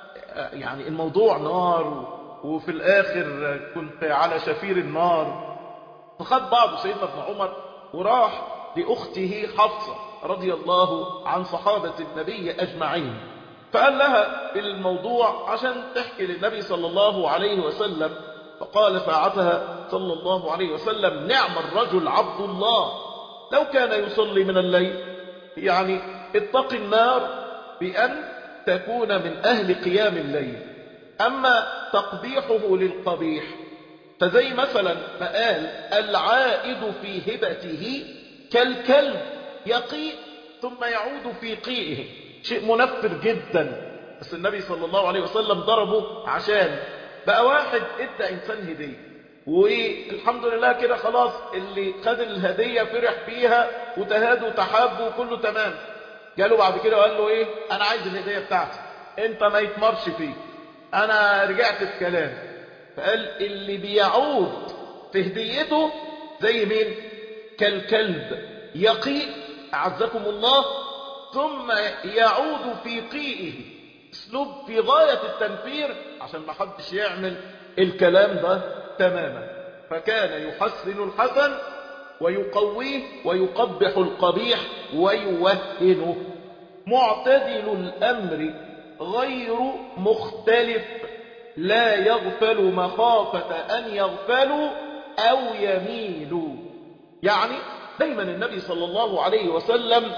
يعني الموضوع نار وفي الآخر كنت على شفير النار فخد بعض سيدنا ابن عمر وراح لأخته حفصة رضي الله عن صحابة النبي أجمعين فقال لها الموضوع عشان تحكي للنبي صلى الله عليه وسلم فقال ساعتها صلى الله عليه وسلم نعم الرجل عبد الله لو كان يصلي من الليل يعني اتق النار بأن تكون من أهل قيام الليل أما تقبيحه للقبيح فزي مثلا ما قال العائد في هبته كالكلب يقيء ثم يعود في قيئه شيء منفر جدا بس النبي صلى الله عليه وسلم ضربه عشان بقى واحد ادى انسان هديه والحمد لله كده خلاص اللي خد الهديه فرح بيها وتهاد وتحاب وكله تمام جاله بعد كده وقال له ايه انا عايز الهديه بتاعتي انت ما يتمرش فيك انا رجعت في كلام فقال اللي بيعود في هديته زي مين كالكلب يقيء اعزكم الله ثم يعود في قيئه اسلوب في غاية التنفير عشان ما حدش يعمل الكلام ده تماما فكان يحسن الحسن ويقويه ويقبح القبيح ويوهنه معتدل الأمر غير مختلف لا يغفل مخافة أن يغفلوا أو يميلوا يعني دايما النبي صلى الله عليه وسلم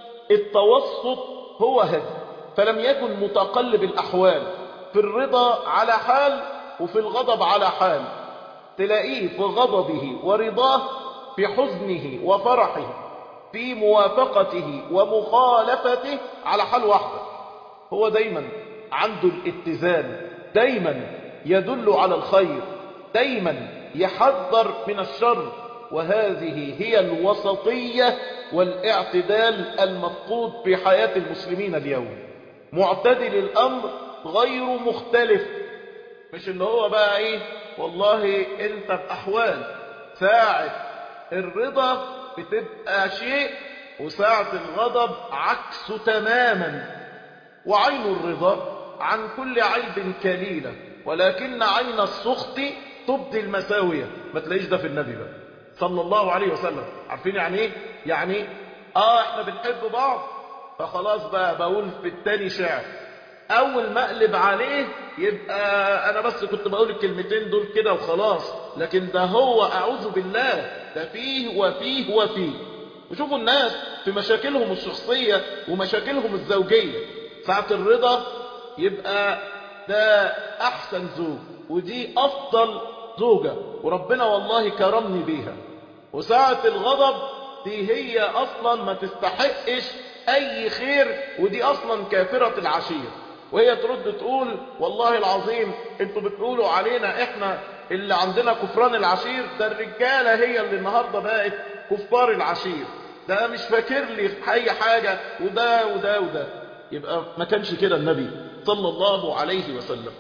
التوسط هو هدي فلم يكن متقلب الأحوال في الرضا على حال وفي الغضب على حال تلاقيه في غضبه ورضاه في حزنه وفرحه في موافقته ومخالفته على حال واحدة هو دايما عنده الاتزان دايما يدل على الخير دايما يحذر من الشر وهذه هي الوسطية والاعتدال المفقود في حياة المسلمين اليوم معتدل الأمر غير مختلف مش اللي هو بقى ايه والله انت بأحوال ساعة الرضا بتبقى شيء وساعة الغضب عكسه تماما وعين الرضا عن كل عيب كليلة ولكن عين السخط تبدي المساوية ما تلاقيش ده في النبي بقى صلى الله عليه وسلم عارفين يعني ايه يعني اه احنا بنحب بعض فخلاص بقى بقول في التاني شعر اول ما اقلب عليه يبقى انا بس كنت بقول الكلمتين دول كده وخلاص لكن ده هو اعوذ بالله ده فيه وفيه وفيه وشوفوا الناس في مشاكلهم الشخصية ومشاكلهم الزوجية ساعة الرضا يبقى ده احسن زوج ودي افضل زوجة وربنا والله كرمني بيها وساعة الغضب دي هي اصلا ما تستحقش اي خير ودي اصلا كافرة العشير وهي ترد تقول والله العظيم انتوا بتقولوا علينا احنا اللي عندنا كفران العشير ده الرجالة هي اللي النهاردة بقت كفار العشير ده مش فاكر لي اي حاجة وده وده وده يبقى ما كانش كده النبي صلى الله عليه وسلم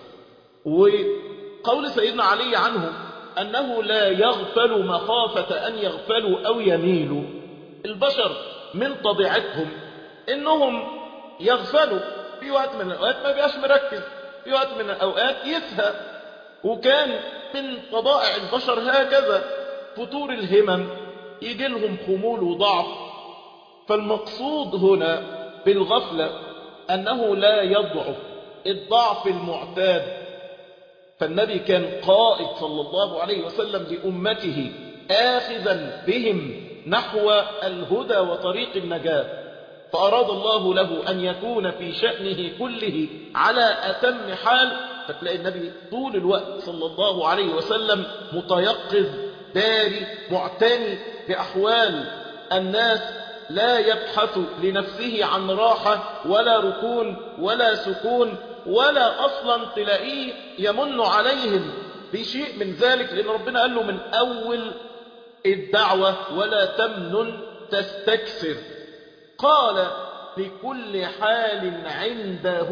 وقول سيدنا علي عنه أنه لا يغفل مخافة أن يغفلوا أو يميلوا البشر من طبيعتهم إنهم يغفلوا في وقت من الأوقات ما بيبقاش مركز في وقت من الأوقات يسهى وكان من طبائع البشر هكذا فتور الهمم يجي لهم خمول وضعف فالمقصود هنا بالغفلة أنه لا يضعف الضعف المعتاد فالنبي كان قائد صلى الله عليه وسلم لأمته آخذا بهم نحو الهدى وطريق النجاة فأراد الله له أن يكون في شأنه كله على أتم حال فتلاقي النبي طول الوقت صلى الله عليه وسلم متيقظ داري معتني بأحوال الناس لا يبحث لنفسه عن راحة ولا ركون ولا سكون ولا أصلا تلاقيه يمن عليهم بشيء من ذلك لأن ربنا قال له من أول الدعوة ولا تمنن تستكثر قال لكل حال عنده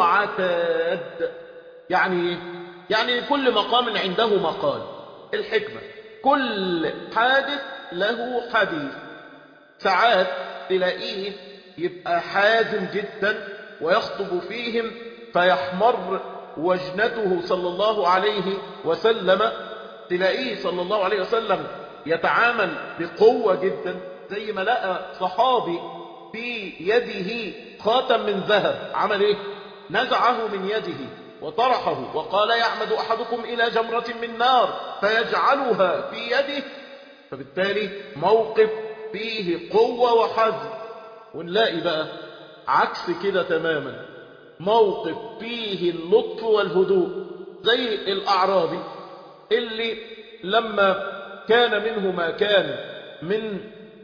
عتاد يعني يعني لكل مقام عنده مقال الحكمة كل حادث له حديث ساعات تلاقيه يبقى حازم جدا ويخطب فيهم فيحمر وجنته صلى الله عليه وسلم تلاقيه صلى الله عليه وسلم يتعامل بقوة جدا زي ما لقى صحابي في يده خاتم من ذهب عمل ايه نزعه من يده وطرحه وقال يعمد أحدكم إلى جمرة من نار فيجعلها في يده فبالتالي موقف فيه قوة وحزم ونلاقي بقى عكس كده تماما موقف فيه اللطف والهدوء زي الأعرابي اللي لما كان منه ما كان من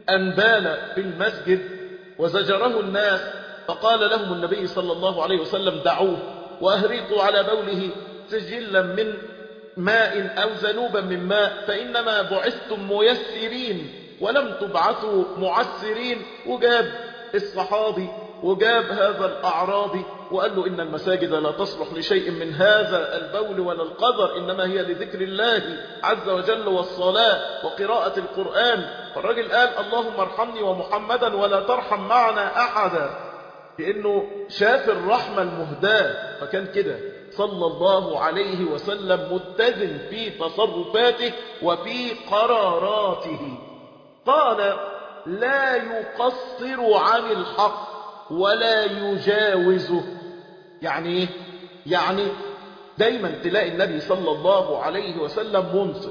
أنبان في المسجد وزجره الناس فقال لهم النبي صلى الله عليه وسلم دعوه وأهريقوا على بوله سجلا من ماء أو ذنوبا من ماء فإنما بعثتم ميسرين ولم تبعثوا معسرين وجاب الصحابي وجاب هذا الأعرابي وقال له إن المساجد لا تصلح لشيء من هذا البول ولا القدر إنما هي لذكر الله عز وجل والصلاة وقراءة القرآن فالراجل قال اللهم ارحمني ومحمدا ولا ترحم معنا أحدا لأنه شاف الرحمة المهداة فكان كده صلى الله عليه وسلم متزن في تصرفاته وفي قراراته قال لا يقصر عن الحق ولا يجاوزه يعني ايه يعني دايما تلاقي النبي صلى الله عليه وسلم منصف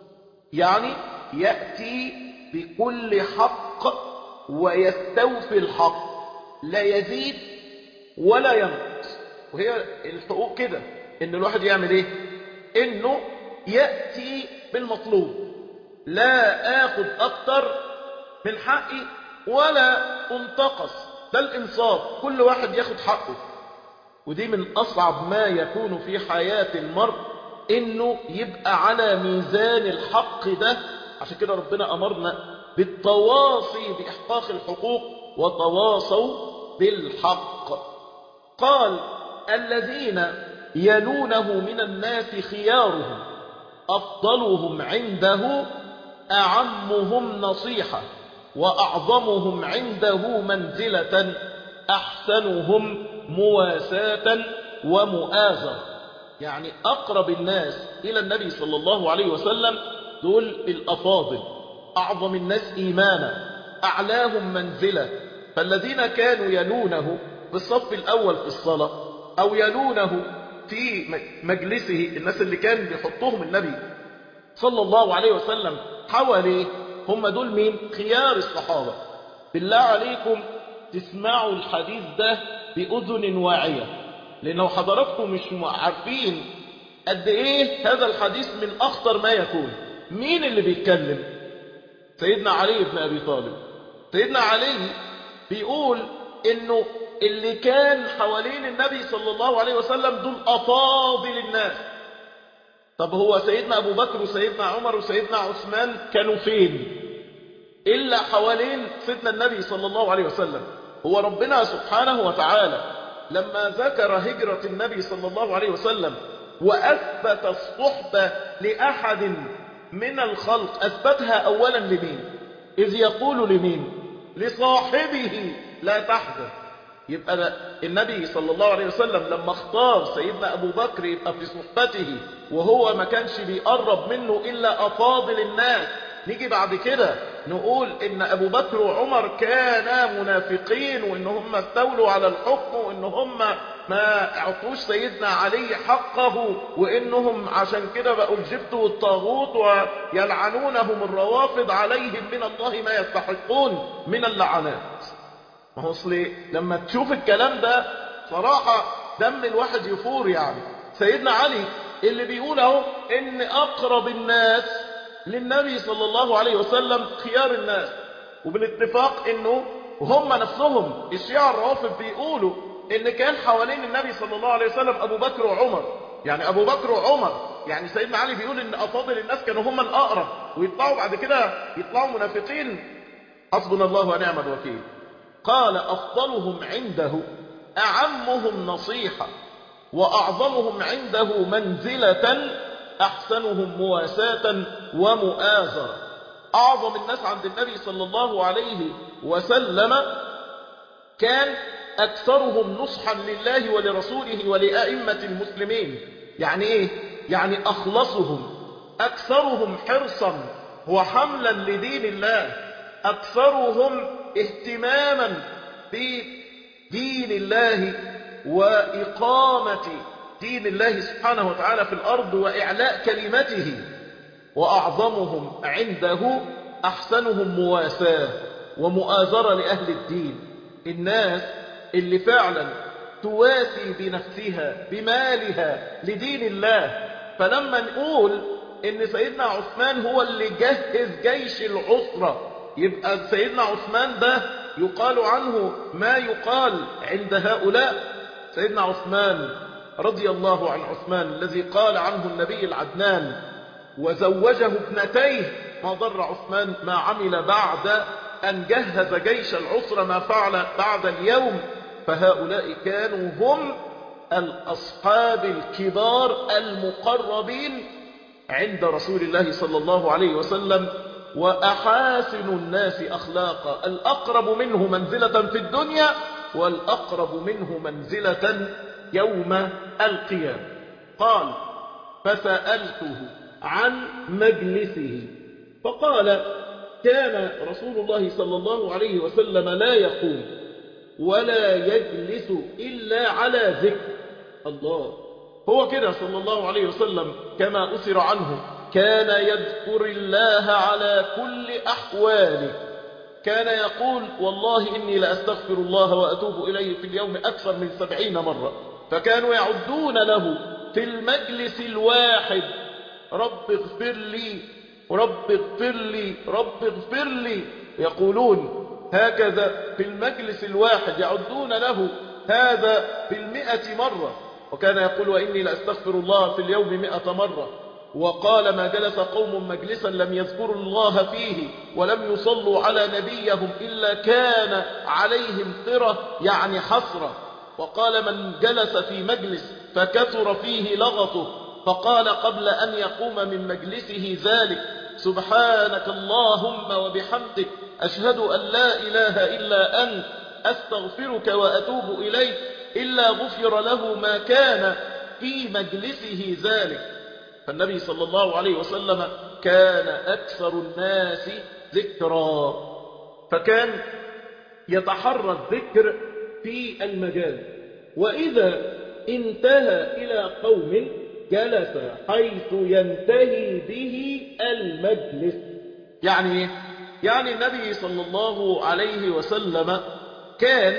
يعني يأتي بكل حق ويستوفي الحق لا يزيد ولا ينقص وهي الحقوق كده ان الواحد يعمل ايه انه يأتي بالمطلوب لا اخذ اكتر من حقي ولا انتقص ده الانصاف كل واحد ياخد حقه ودي من اصعب ما يكون في حياة المرء انه يبقى على ميزان الحق ده عشان كده ربنا امرنا بالتواصي باحقاق الحقوق وتواصوا بالحق قال الذين يلونه من الناس خيارهم افضلهم عنده أعمهم نصيحة وأعظمهم عنده منزلة أحسنهم مواساة ومؤازرة يعني أقرب الناس إلى النبي صلى الله عليه وسلم دول الأفاضل أعظم الناس إيمانا أعلاهم منزلة فالذين كانوا يلونه في الصف الأول في الصلاة أو يلونه في مجلسه الناس اللي كان بيحطهم النبي صلى الله عليه وسلم حواليه هم دول مين خيار الصحابة بالله عليكم تسمعوا الحديث ده بأذن واعية لأنه حضراتكم مش عارفين قد إيه هذا الحديث من أخطر ما يكون مين اللي بيتكلم سيدنا علي بن أبي طالب سيدنا علي بيقول إنه اللي كان حوالين النبي صلى الله عليه وسلم دول أفاضل الناس طب هو سيدنا أبو بكر وسيدنا عمر وسيدنا عثمان كانوا فين إلا حوالين سيدنا النبي صلى الله عليه وسلم هو ربنا سبحانه وتعالى لما ذكر هجرة النبي صلى الله عليه وسلم وأثبت الصحبة لأحد من الخلق أثبتها أولا لمين إذ يقول لمين لصاحبه لا تحزن يبقى النبي صلى الله عليه وسلم لما اختار سيدنا أبو بكر يبقى في صحبته وهو ما كانش بيقرب منه إلا أفاضل الناس نيجي بعد كده نقول ان ابو بكر وعمر كانا منافقين وان هم استولوا على الحكم وان هم ما اعطوش سيدنا علي حقه وانهم عشان كده بقوا الجبت والطاغوت ويلعنونهم الروافض عليهم من الله ما يستحقون من اللعنات ما هو اصل لما تشوف الكلام ده صراحة دم الواحد يفور يعني سيدنا علي اللي بيقول اهو ان اقرب الناس للنبي صلى الله عليه وسلم خيار الناس وبالاتفاق انه هم نفسهم الشيعة الروافض بيقولوا ان كان حوالين النبي صلى الله عليه وسلم ابو بكر وعمر يعني ابو بكر وعمر يعني سيدنا علي بيقول ان افاضل الناس كانوا هم الاقرب ويطلعوا بعد كده يطلعوا منافقين حسبنا الله ونعم الوكيل قال افضلهم عنده اعمهم نصيحة واعظمهم عنده منزلة أحسنهم مواساة ومؤازرة أعظم الناس عند النبي صلى الله عليه وسلم كان أكثرهم نصحا لله ولرسوله ولأئمة المسلمين يعني إيه؟ يعني أخلصهم أكثرهم حرصا وحملا لدين الله أكثرهم اهتماما بدين الله وإقامة دين الله سبحانه وتعالى في الأرض وإعلاء كلمته وأعظمهم عنده أحسنهم مواساة ومؤازرة لأهل الدين الناس اللي فعلا تواسي بنفسها بمالها لدين الله فلما نقول ان سيدنا عثمان هو اللي جهز جيش العسرة يبقى سيدنا عثمان ده يقال عنه ما يقال عند هؤلاء سيدنا عثمان رضي الله عن عثمان الذي قال عنه النبي العدنان وزوجه ابنتيه ما ضر عثمان ما عمل بعد أن جهز جيش العسرة ما فعل بعد اليوم فهؤلاء كانوا هم الأصحاب الكبار المقربين عند رسول الله صلى الله عليه وسلم وأحاسن الناس أخلاقا الأقرب منه منزلة في الدنيا والأقرب منه منزلة يوم القيامة قال فسألته عن مجلسه فقال كان رسول الله صلى الله عليه وسلم لا يقوم ولا يجلس إلا على ذكر الله هو كده صلى الله عليه وسلم كما أسر عنه كان يذكر الله على كل أحواله كان يقول والله إني لأستغفر الله وأتوب إليه في اليوم أكثر من سبعين مرة فكانوا يعدون له في المجلس الواحد رب اغفر لي رب اغفر لي رب اغفر لي يقولون هكذا في المجلس الواحد يعدون له هذا بالمئة مرة وكان يقول وإني لأستغفر الله في اليوم مئة مرة وقال ما جلس قوم مجلسا لم يذكروا الله فيه ولم يصلوا على نبيهم إلا كان عليهم طرة يعني حسرة وقال من جلس في مجلس فكثر فيه لغطه فقال قبل أن يقوم من مجلسه ذلك سبحانك اللهم وبحمدك أشهد أن لا إله إلا أنت أستغفرك وأتوب إليك إلا غفر له ما كان في مجلسه ذلك فالنبي صلى الله عليه وسلم كان أكثر الناس ذكرا فكان يتحرى الذكر في المجال وإذا انتهى إلى قوم جلس حيث ينتهي به المجلس يعني يعني النبي صلى الله عليه وسلم كان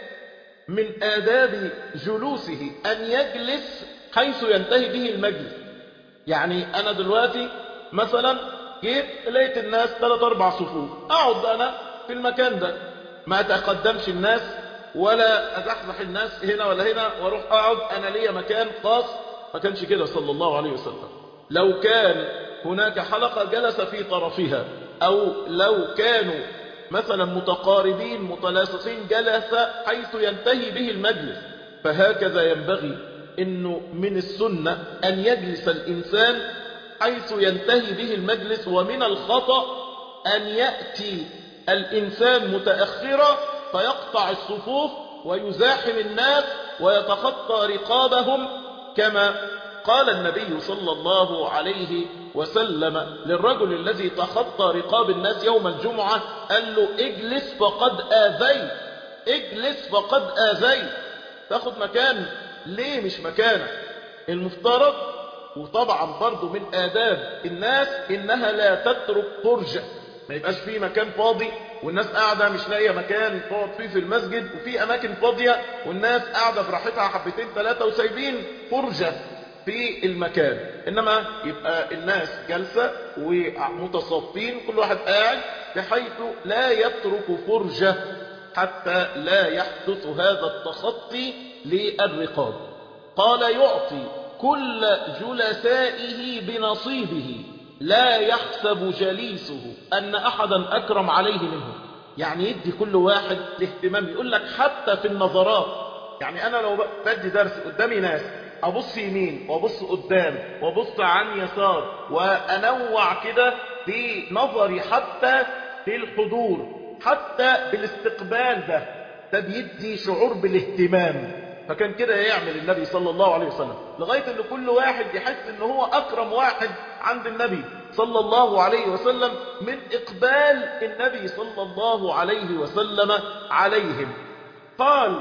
من آداب جلوسه أن يجلس حيث ينتهي به المجلس يعني أنا دلوقتي مثلا جيت لقيت الناس ثلاث أربع صفوف أقعد أنا في المكان ده ما أتقدمش الناس ولا أزحزح الناس هنا ولا هنا واروح أقعد أنا ليا مكان خاص ما كانش كده صلى الله عليه وسلم لو كان هناك حلقة جلس في طرفها أو لو كانوا مثلا متقاربين متلاصقين جلس حيث ينتهي به المجلس فهكذا ينبغي انه من السنة ان يجلس الانسان حيث ينتهي به المجلس ومن الخطأ ان يأتي الانسان متأخرا فيقطع الصفوف ويزاحم الناس ويتخطى رقابهم كما قال النبي صلى الله عليه وسلم للرجل الذي تخطى رقاب الناس يوم الجمعة قال له اجلس فقد آذيت اجلس فقد آذيت تاخد مكان ليه مش مكانك المفترض وطبعا برضو من آداب الناس إنها لا تترك فرجة ما يبقاش في مكان فاضي والناس قاعدة مش لاقية مكان تقعد فيه في المسجد وفي أماكن فاضية والناس قاعدة براحتها حبتين ثلاثة وسايبين فرجة في المكان إنما يبقى الناس جلسة ومتصفين كل واحد قاعد بحيث لا يترك فرجة حتى لا يحدث هذا التخطي للرقاب قال يعطي كل جلسائه بنصيبه لا يحسب جليسه أن أحدا أكرم عليه منه يعني يدي كل واحد الاهتمام يقول لك حتى في النظرات يعني أنا لو بدي درس قدامي ناس أبص يمين وأبص قدام وأبص عن يسار وأنوع كده في نظري حتى في الحضور حتى بالاستقبال ده ده بيدي شعور بالاهتمام فكان كده يعمل النبي صلى الله عليه وسلم لغاية ان كل واحد يحس ان هو اكرم واحد عند النبي صلى الله عليه وسلم من اقبال النبي صلى الله عليه وسلم عليهم قال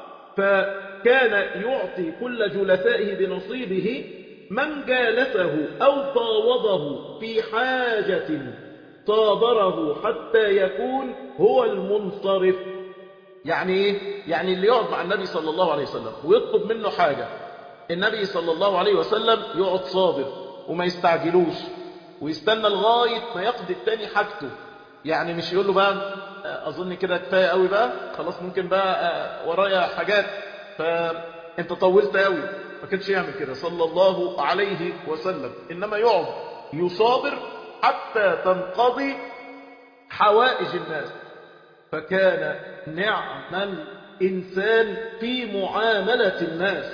فكان يعطي كل جلسائه بنصيبه من جالسه او فاوضه في حاجة صابره حتى يكون هو المنصرف يعني ايه يعني اللي يقعد مع النبي صلى الله عليه وسلم ويطلب منه حاجة النبي صلى الله عليه وسلم يقعد صابر وما يستعجلوش ويستنى لغاية ما يقضي التاني حاجته يعني مش يقول له بقى اظن كده كفاية قوي بقى خلاص ممكن بقى ورايا حاجات فانت طولت قوي ما كانش يعمل كده صلى الله عليه وسلم انما يقعد يصابر حتى تنقضي حوائج الناس فكان نعم الإنسان في معاملة الناس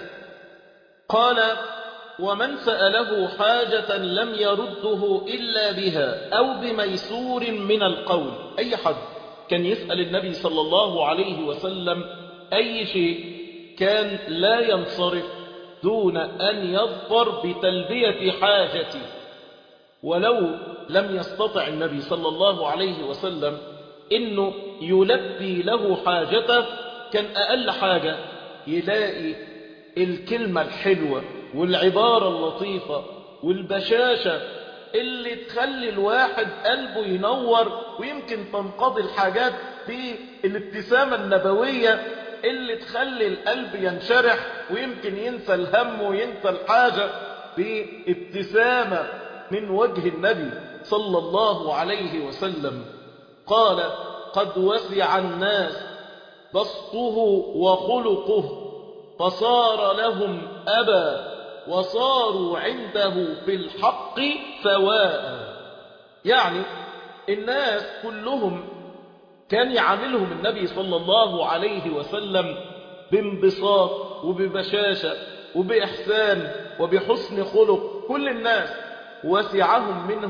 قال ومن سأله حاجة لم يرده إلا بها أو بميسور من القول أي حد كان يسأل النبي صلى الله عليه وسلم أي شيء كان لا ينصرف دون أن يظفر بتلبية حاجته ولو لم يستطع النبي صلى الله عليه وسلم انه يلبي له حاجته كان اقل حاجة يلاقي الكلمة الحلوة والعبارة اللطيفة والبشاشة اللي تخلي الواحد قلبه ينور ويمكن تنقضي الحاجات في الابتسامة النبوية اللي تخلي القلب ينشرح ويمكن ينسى الهم وينسى الحاجة بابتسامة من وجه النبي صلى الله عليه وسلم قال قد وسع الناس بسطه وخلقه فصار لهم أبا وصاروا عنده في الحق سواء يعني الناس كلهم كان يعاملهم النبي صلى الله عليه وسلم بانبساط وببشاشة وبإحسان وبحسن خلق كل الناس وسعهم منه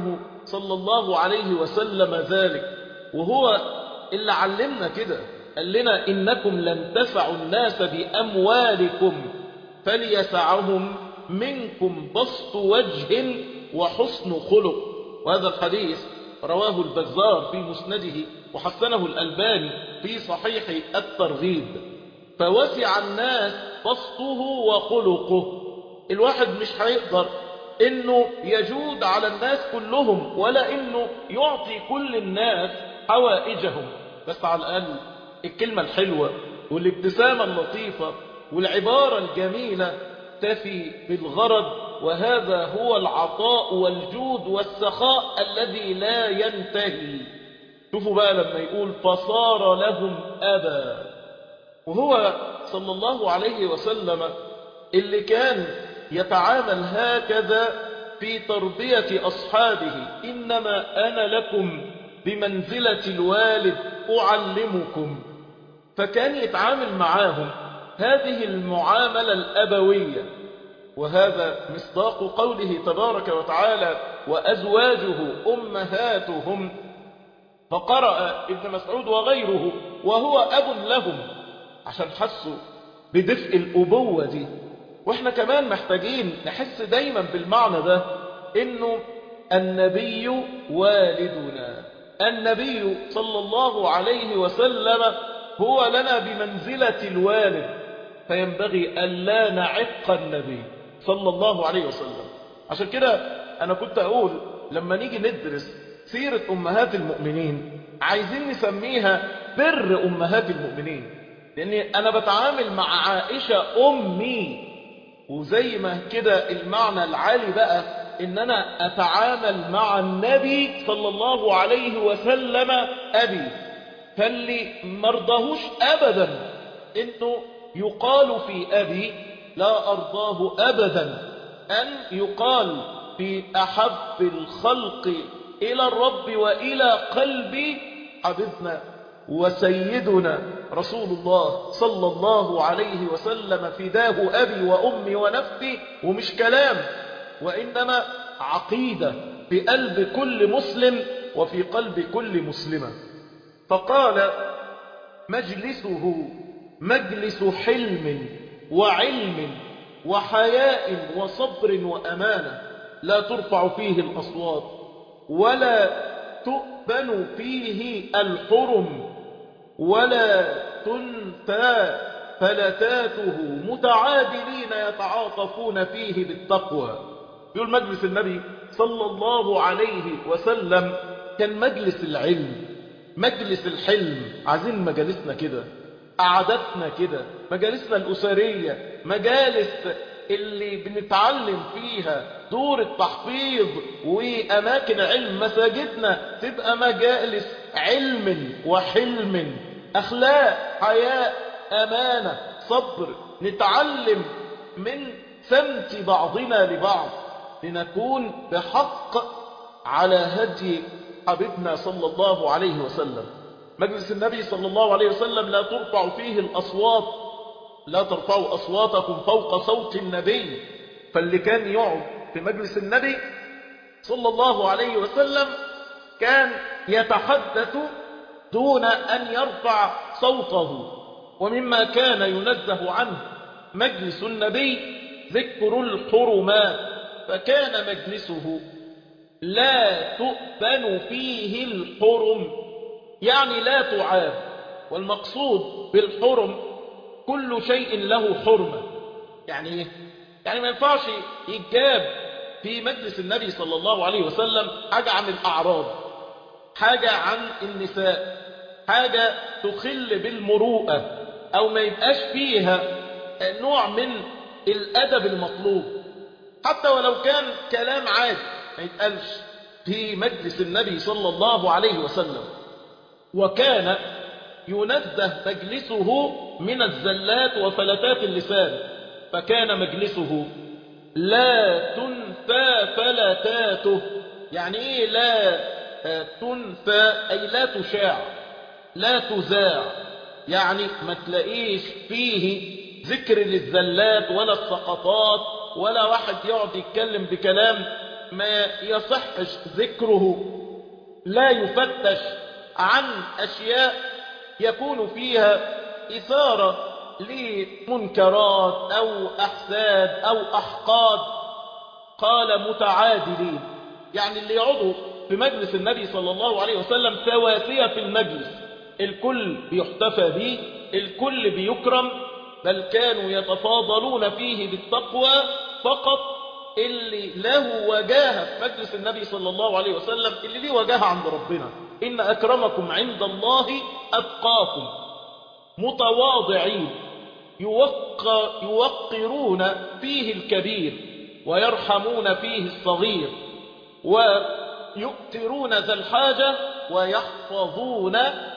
صلى الله عليه وسلم ذلك وهو اللي علمنا كده قال لنا إنكم لن تسعوا الناس بأموالكم فليسعهم منكم بسط وجه وحسن خلق وهذا الحديث رواه البزار في مسنده وحسنه الألباني في صحيح الترغيب فوسع الناس بسطه وخلقه الواحد مش هيقدر انه يجود على الناس كلهم ولا انه يعطي كل الناس حوائجهم بس على الاقل الكلمة الحلوة والابتسامة اللطيفة والعبارة الجميلة تفي بالغرض وهذا هو العطاء والجود والسخاء الذي لا ينتهي شوفوا بقى لما يقول فصار لهم أبا وهو صلى الله عليه وسلم اللي كان يتعامل هكذا في تربية أصحابه إنما أنا لكم بمنزلة الوالد أعلمكم فكان يتعامل معاهم هذه المعاملة الأبوية وهذا مصداق قوله تبارك وتعالى وأزواجه أمهاتهم فقرأ ابن مسعود وغيره وهو أب لهم عشان حسوا بدفء الأبوة دي واحنا كمان محتاجين نحس دايما بالمعنى ده انه النبي والدنا النبي صلى الله عليه وسلم هو لنا بمنزلة الوالد فينبغي ألا نعق النبي صلى الله عليه وسلم عشان كده أنا كنت أقول لما نيجي ندرس سيرة أمهات المؤمنين عايزين نسميها بر أمهات المؤمنين لأني أنا بتعامل مع عائشة أمي وزي ما كده المعنى العالي بقى ان انا اتعامل مع النبي صلى الله عليه وسلم ابي فاللي مرضاهوش ابدا انه يقال في ابي لا ارضاه ابدا ان يقال في احب الخلق الى الرب والى قلبي حبيبنا وسيدنا رسول الله صلى الله عليه وسلم فداه أبي وأمي ونفسي ومش كلام وإنما عقيدة في قلب كل مسلم وفي قلب كل مسلمة فقال مجلسه مجلس حلم وعلم وحياء وصبر وأمانة لا ترفع فيه الأصوات ولا تؤبن فيه الحرم ولا تنفى فلتاته متعادلين يتعاطفون فيه بالتقوى يقول مجلس النبي صلى الله عليه وسلم كان مجلس العلم مجلس الحلم عايزين مجالسنا كده قعدتنا كده مجالسنا الأسرية مجالس اللي بنتعلم فيها دور التحفيظ وأماكن علم مساجدنا تبقى مجالس علم وحلم أخلاق حياء أمانة صبر نتعلم من سمت بعضنا لبعض لنكون بحق على هدي حبيبنا صلى الله عليه وسلم مجلس النبي صلى الله عليه وسلم لا ترفع فيه الأصوات لا ترفعوا أصواتكم فوق صوت النبي فاللي كان يقعد في مجلس النبي صلى الله عليه وسلم كان يتحدث دون أن يرفع صوته ومما كان ينزه عنه مجلس النبي ذكر الحرمات فكان مجلسه لا تؤبن فيه الحرم يعني لا تعاب والمقصود بالحرم كل شيء له حرمة يعني ايه؟ يعني ما ينفعش يتجاب في مجلس النبي صلى الله عليه وسلم حاجة عن الأعراض حاجة عن النساء حاجة تخل بالمروءة أو ما يبقاش فيها نوع من الأدب المطلوب حتى ولو كان كلام عادي ما يتقالش في مجلس النبي صلى الله عليه وسلم وكان ينزه مجلسه من الزلات وفلتات اللسان فكان مجلسه لا تنفى فلتاته يعني ايه لا تنفى اي لا تشاع لا تذاع يعني ما تلاقيش فيه ذكر للزلات ولا السقطات ولا واحد يقعد يتكلم بكلام ما يصحش ذكره لا يفتش عن أشياء يكون فيها إثارة لمنكرات أو أحساد أو أحقاد قال متعادلين يعني اللي يقعدوا في مجلس النبي صلى الله عليه وسلم سواسية في المجلس الكل بيحتفى به الكل بيكرم بل كانوا يتفاضلون فيه بالتقوى فقط اللي له وجاهة في مجلس النبي صلى الله عليه وسلم اللي ليه وجاهة عند ربنا إن أكرمكم عند الله أتقاكم متواضعين يوقر يوقرون فيه الكبير ويرحمون فيه الصغير ويؤثرون ذا الحاجة ويحفظون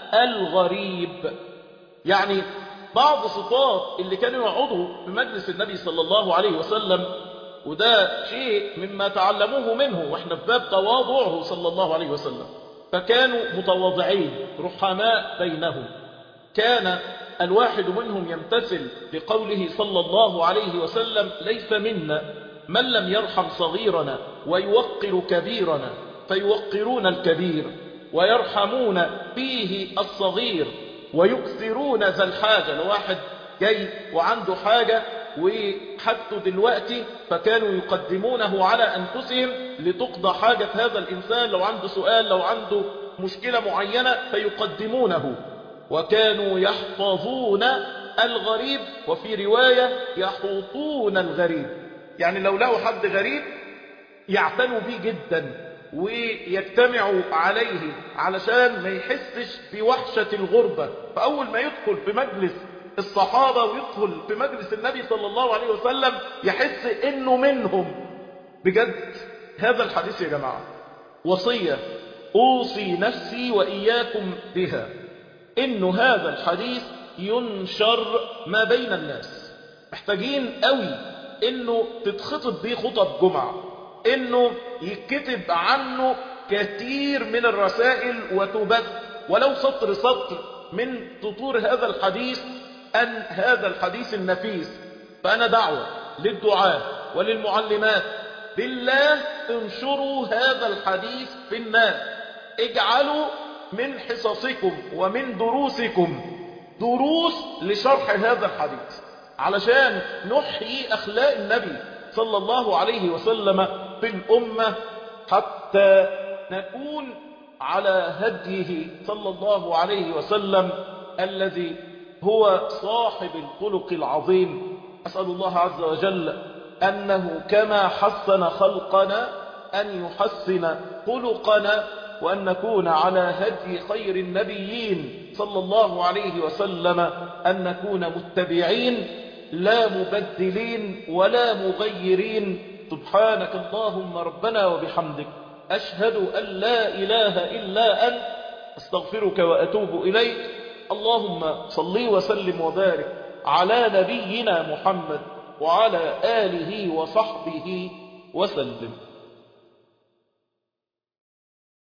الغريب يعني بعض صفات اللي كانوا يقعدوا في مجلس النبي صلى الله عليه وسلم وده شيء مما تعلموه منه واحنا في باب تواضعه صلى الله عليه وسلم فكانوا متواضعين رحماء بينهم كان الواحد منهم يمتثل لقوله صلى الله عليه وسلم ليس منا من لم يرحم صغيرنا ويوقر كبيرنا فيوقرون الكبير ويرحمون فيه الصغير ويكثرون ذا الحاجة لواحد جاي وعنده حاجة وحتى دلوقتي فكانوا يقدمونه على أنفسهم لتقضى حاجة هذا الإنسان لو عنده سؤال لو عنده مشكلة معينة فيقدمونه وكانوا يحفظون الغريب وفي رواية يحوطون الغريب يعني لو لقوا حد غريب يعتنوا به جدا ويجتمعوا عليه علشان ما يحسش بوحشة الغربة فأول ما يدخل في مجلس الصحابة ويدخل في مجلس النبي صلى الله عليه وسلم يحس انه منهم بجد هذا الحديث يا جماعة وصية أوصي نفسي وإياكم بها إن هذا الحديث ينشر ما بين الناس محتاجين قوي إنه تتخطب بيه خطب جمعة إنه يتكتب عنه كثير من الرسائل وتبث ولو سطر سطر من سطور هذا الحديث أن هذا الحديث النفيس فأنا دعوة للدعاء وللمعلمات بالله انشروا هذا الحديث في الناس اجعلوا من حصصكم ومن دروسكم دروس لشرح هذا الحديث علشان نحيي أخلاق النبي صلى الله عليه وسلم في الأمة حتى نكون على هديه صلى الله عليه وسلم الذي هو صاحب الخلق العظيم أسأل الله عز وجل أنه كما حسن خلقنا أن يحسن خلقنا وأن نكون على هدي خير النبيين صلى الله عليه وسلم أن نكون متبعين لا مبدلين ولا مغيرين سبحانك اللهم ربنا وبحمدك أشهد أن لا إله إلا أنت أستغفرك وأتوب إليك اللهم صل وسلم وبارك على نبينا محمد وعلى آله وصحبه وسلم